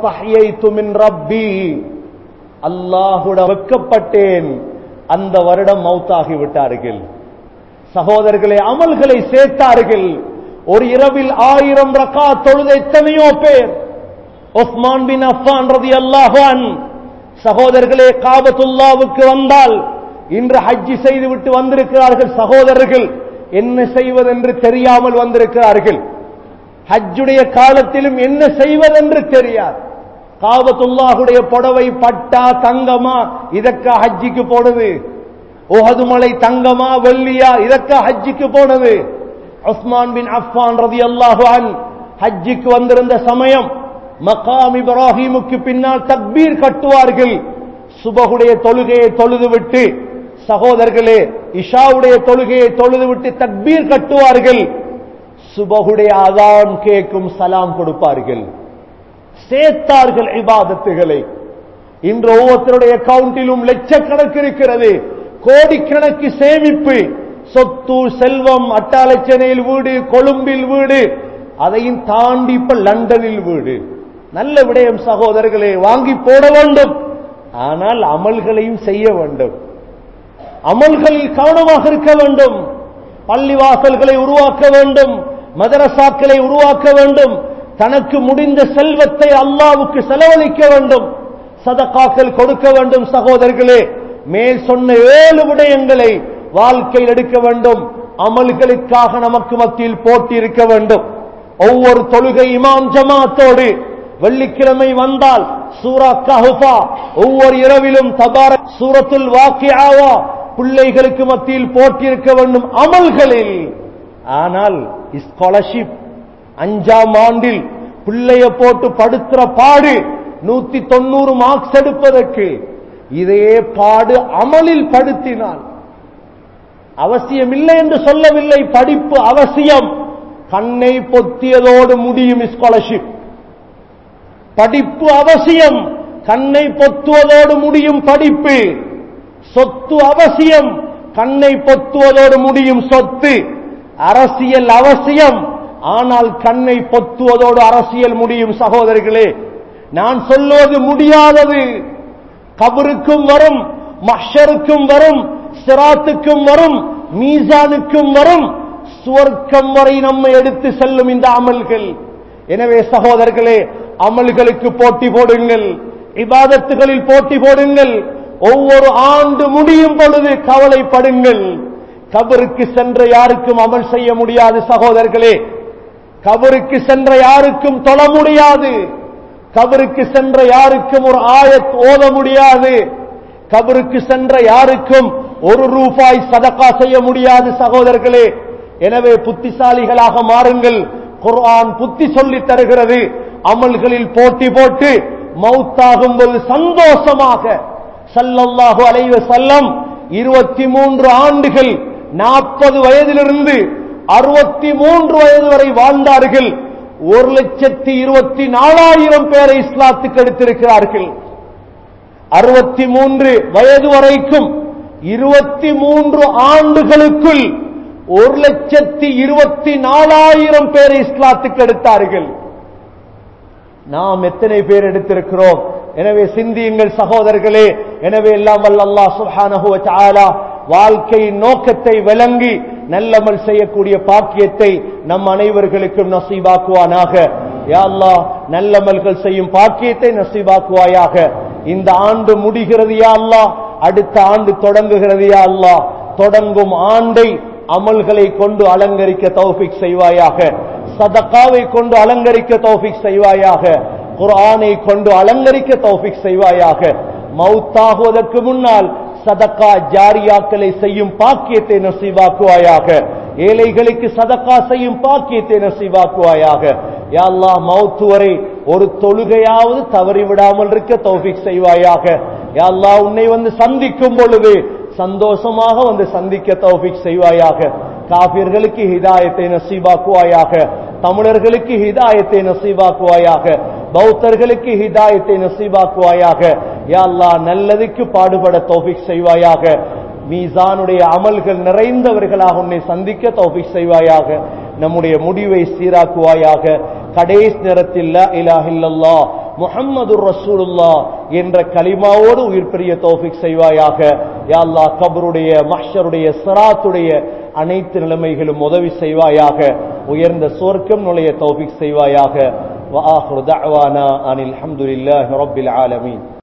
ரப்பி அல்லாஹுட வெக்கப்பட்டேன் அந்த வருடம் மௌத்தாகி விட்டார்கள் சகோதரர்களே அமல்களை சேர்த்தார்கள் ஒரு இரவில் ஆயிரம் ரக்கா தொழுத எத்தனையோ பேர் ஒஸ்மான் பின் அஃபான் ரதி அல்லாஹான் சகோதரர்களே காபத்துல்லாவுக்கு வந்தால் இன்று ஹஜ்ஜி செய்துவிட்டு வந்திருக்கிறார்கள் சகோதரர்கள் என்ன செய்வதென்று தெரியாமல் வந்திருக்கிறார்கள் ஹஜ்ஜுடைய காலத்திலும் என்ன செய்வதென்று தெரியாது காபத்துல்லாஹுடைய புடவை பட்டா தங்கமா இதற்கா ஹஜ்ஜிக்கு போனது ஓஹது மலை தங்கமா வெள்ளியா இதற்கா ஹஜ்ஜிக்கு போனது உஸ்மான் பின் அஃபான் ரதி அல்லாஹான் ஹஜ்ஜிக்கு வந்திருந்த சமயம் மகாம் இப்ராஹிமுக்கு பின்னால் தக்பீர் கட்டுவார்கள் சுபகுடைய தொழுகையை தொழுதுவிட்டு சகோதரர்களே இஷாவுடைய தொழுகையை தொழுதுவிட்டு தக்பீர் கட்டுவார்கள் சுபகுடைய அதான் கேட்கும் சலாம் கொடுப்பார்கள் சேர்த்தார்கள் இபாதத்துகளை இன்று ஒவ்வொருத்தருடைய அக்கவுண்டிலும் லட்சக்கணக்கு இருக்கிறது கோடிக்கணக்கு சேமிப்பு சொத்து செல்வம் அட்டாளச்சனையில் வீடு கொழும்பில் வீடு அதையும் தாண்டி இப்ப லண்டனில் வீடு நல்ல விடயம் சகோதரர்களே வாங்கி போட வேண்டும் ஆனால் அமல்களையும் செய்ய வேண்டும் அமல்களில் கவனமாக இருக்க வேண்டும் பள்ளிவாசல்களை உருவாக்க வேண்டும் மதரசாக்களை உருவாக்க வேண்டும் தனக்கு முடிந்த செல்வத்தை அல்லாவுக்கு செலவழிக்க வேண்டும் சதக்காக்கள் கொடுக்க வேண்டும் சகோதரர்களே மேல் சொன்ன ஏழு விடயங்களை வாழ்க்கையில் எடுக்க வேண்டும் அமல்களுக்காக நமக்கு மத்தியில் போட்டி இருக்க வேண்டும் ஒவ்வொரு தொழுகை இமாம் ஜமாத்தோடு வெள்ளிக்கிழமை வந்தால் சூரா கஹுஃபா ஒவ்வொரு இரவிலும் தபார சூரத்துல் வாக்கியாவா பிள்ளைகளுக்கு மத்தியில் போட்டி இருக்க வேண்டும் அமல்களில் ஆனால் ஸ்காலர்ஷிப் அஞ்சாம் ஆண்டில் பிள்ளைய போட்டு படுத்துற பாடு நூத்தி தொண்ணூறு மார்க்ஸ் எடுப்பதற்கு இதே பாடு அமலில் படுத்தினால் அவசியம் இல்லை என்று சொல்லவில்லை படிப்பு அவசியம் கண்ணை பொத்தியதோடு முடியும் ஸ்காலர்ஷிப் படிப்பு அவசியம் கண்ணை பொத்துவதோடு முடியும் படிப்பு சொத்து அவசியம் கண்ணை பொத்துவதோடு முடியும் சொத்து அரசியல் அவசியம் ஆனால் கண்ணை பொத்துவதோடு அரசியல் முடியும் சகோதரர்களே நான் சொல்லுவது முடியாதது கபருக்கும் வரும் மஷருக்கும் வரும் சிராத்துக்கும் வரும் மீசானுக்கும் வரும் சுவர்க்கம் வரை நம்மை எடுத்து செல்லும் இந்த அமல்கள் எனவே சகோதரர்களே அமல்களுக்கு போட்டி போடுங்கள் இபாதத்துகளில் போட்டி போடுங்கள் ஒவ்வொரு ஆண்டு முடியும் பொழுது கவலைப்படுங்கள் கபருக்கு சென்ற யாருக்கும் அமல் செய்ய முடியாது சகோதரர்களே கபருக்கு சென்ற யாருக்கும் தொழ முடியாது கபருக்கு சென்ற யாருக்கும் ஒரு ஆயத் ஓத முடியாது கபருக்கு சென்ற யாருக்கும் ஒரு ரூபாய் சதக்கா செய்ய முடியாது சகோதரர்களே எனவே புத்திசாலிகளாக மாறுங்கள் குர்ஆன் புத்தி சொல்லி தருகிறது அமல்களில் போட்டி போட்டு மௌத்தாகும் போது சந்தோஷமாக சல்லல்லாஹு அலைவ செல்லம் இருபத்தி மூன்று ஆண்டுகள் நாற்பது வயதிலிருந்து அறுபத்தி மூன்று வயது வரை வாழ்ந்தார்கள் ஒரு லட்சத்தி இருபத்தி நாலாயிரம் பேரை இஸ்லாத்துக்கு எடுத்திருக்கிறார்கள் அறுபத்தி மூன்று வயது வரைக்கும் இருபத்தி மூன்று ஆண்டுகளுக்குள் ஒரு லட்சத்தி இருபத்தி நாலாயிரம் பேரை இஸ்லாத்துக்கு எடுத்தார்கள் நாம் எத்தனை பேர் எடுத்திருக்கிறோம் எனவே சிந்தியுங்கள் சகோதரர்களே எனவே எல்லாம் வல்ல அல்லாஹ் சுப்ஹானஹு வ தஆலா வாழ்க்கையின் நோக்கத்தை விளங்கி நல்லமல் செய்யக்கூடிய பாக்கியத்தை நம் அனைவர்களுக்கும் நசீபாக்குவானாக யா அல்லாஹ் நல்லமல்கள் செய்யும் பாக்கியத்தை நசீபாக்குவாயாக இந்த ஆண்டு முடிகிறது யா அல்லாஹ் அடுத்த ஆண்டு தொடங்குகிறது யா அல்லாஹ் தொடங்கும் ஆண்டை அமல்களை கொண்டு அலங்கரிக்க தௌஃபிக் செய்வாயாக சதக்காவை கொண்டு அலங்கரிக்க தௌஃபிக் செய்வாயாக குர்ஆனை கொண்டு அலங்கரிக்க தௌஃபிக் செய்வாயாக மௌத்தாகுவதற்கு முன்னால் சதக்கா ஜாரியாக்களை செய்யும் பாக்கியத்தை நசீவாக்குவாயாக ஏழைகளுக்கு சதக்கா செய்யும் பாக்கியத்தை நசீவாக்குவாயாக யா அல்லாஹ் மௌத்து வரை ஒரு தொழுகையாவது தவறிவிடாமல் இருக்க தௌஃபிக் செய்வாயாக யா அல்லாஹ் உன்னை வந்து சந்திக்கும் பொழுது சந்தோஷமாக வந்து சந்திக்க தௌஃபிக் செய்வாயாக காபிர்களுக்கு ஹிதாயத்தை நசீபாக்குவாயாக தமிழர்களுக்கு ஹிதாயத்தை நசீபாக்குவாயாக பௌத்தர்களுக்கு ஹிதாயத்தை நசீபாக்குவாயாக யா அல்லாஹ் நல்லதுக்கு பாடுபட தௌஃபிக் செய்வாயாக மீசானுடைய அமல்கள் நிறைந்தவர்களாக உன்னை சந்திக்க தௌஃபிக் செய்வாயாக நம்முடைய முடிவை சீராக்குவாயாக கடைசி நேரத்தில் லா இலாஹ இல்லல்லாஹ் முஹம்மது ரசூலுல்லா என்ற கலிமாவோடு உயிர் பெரிய தௌஃபிக் செய்வாயாக யா அல்லாஹ் கபருடைய மஹ்ஷருடைய சிராத்துடைய அனைத்து நிலைமைகளும் உதவி செய்வாயாக உயர்ந்த சொர்க்கம் நுழைய தௌஃபிக் செய்வாயாக وآخر دعوانا أن الحمد لله رب العالمين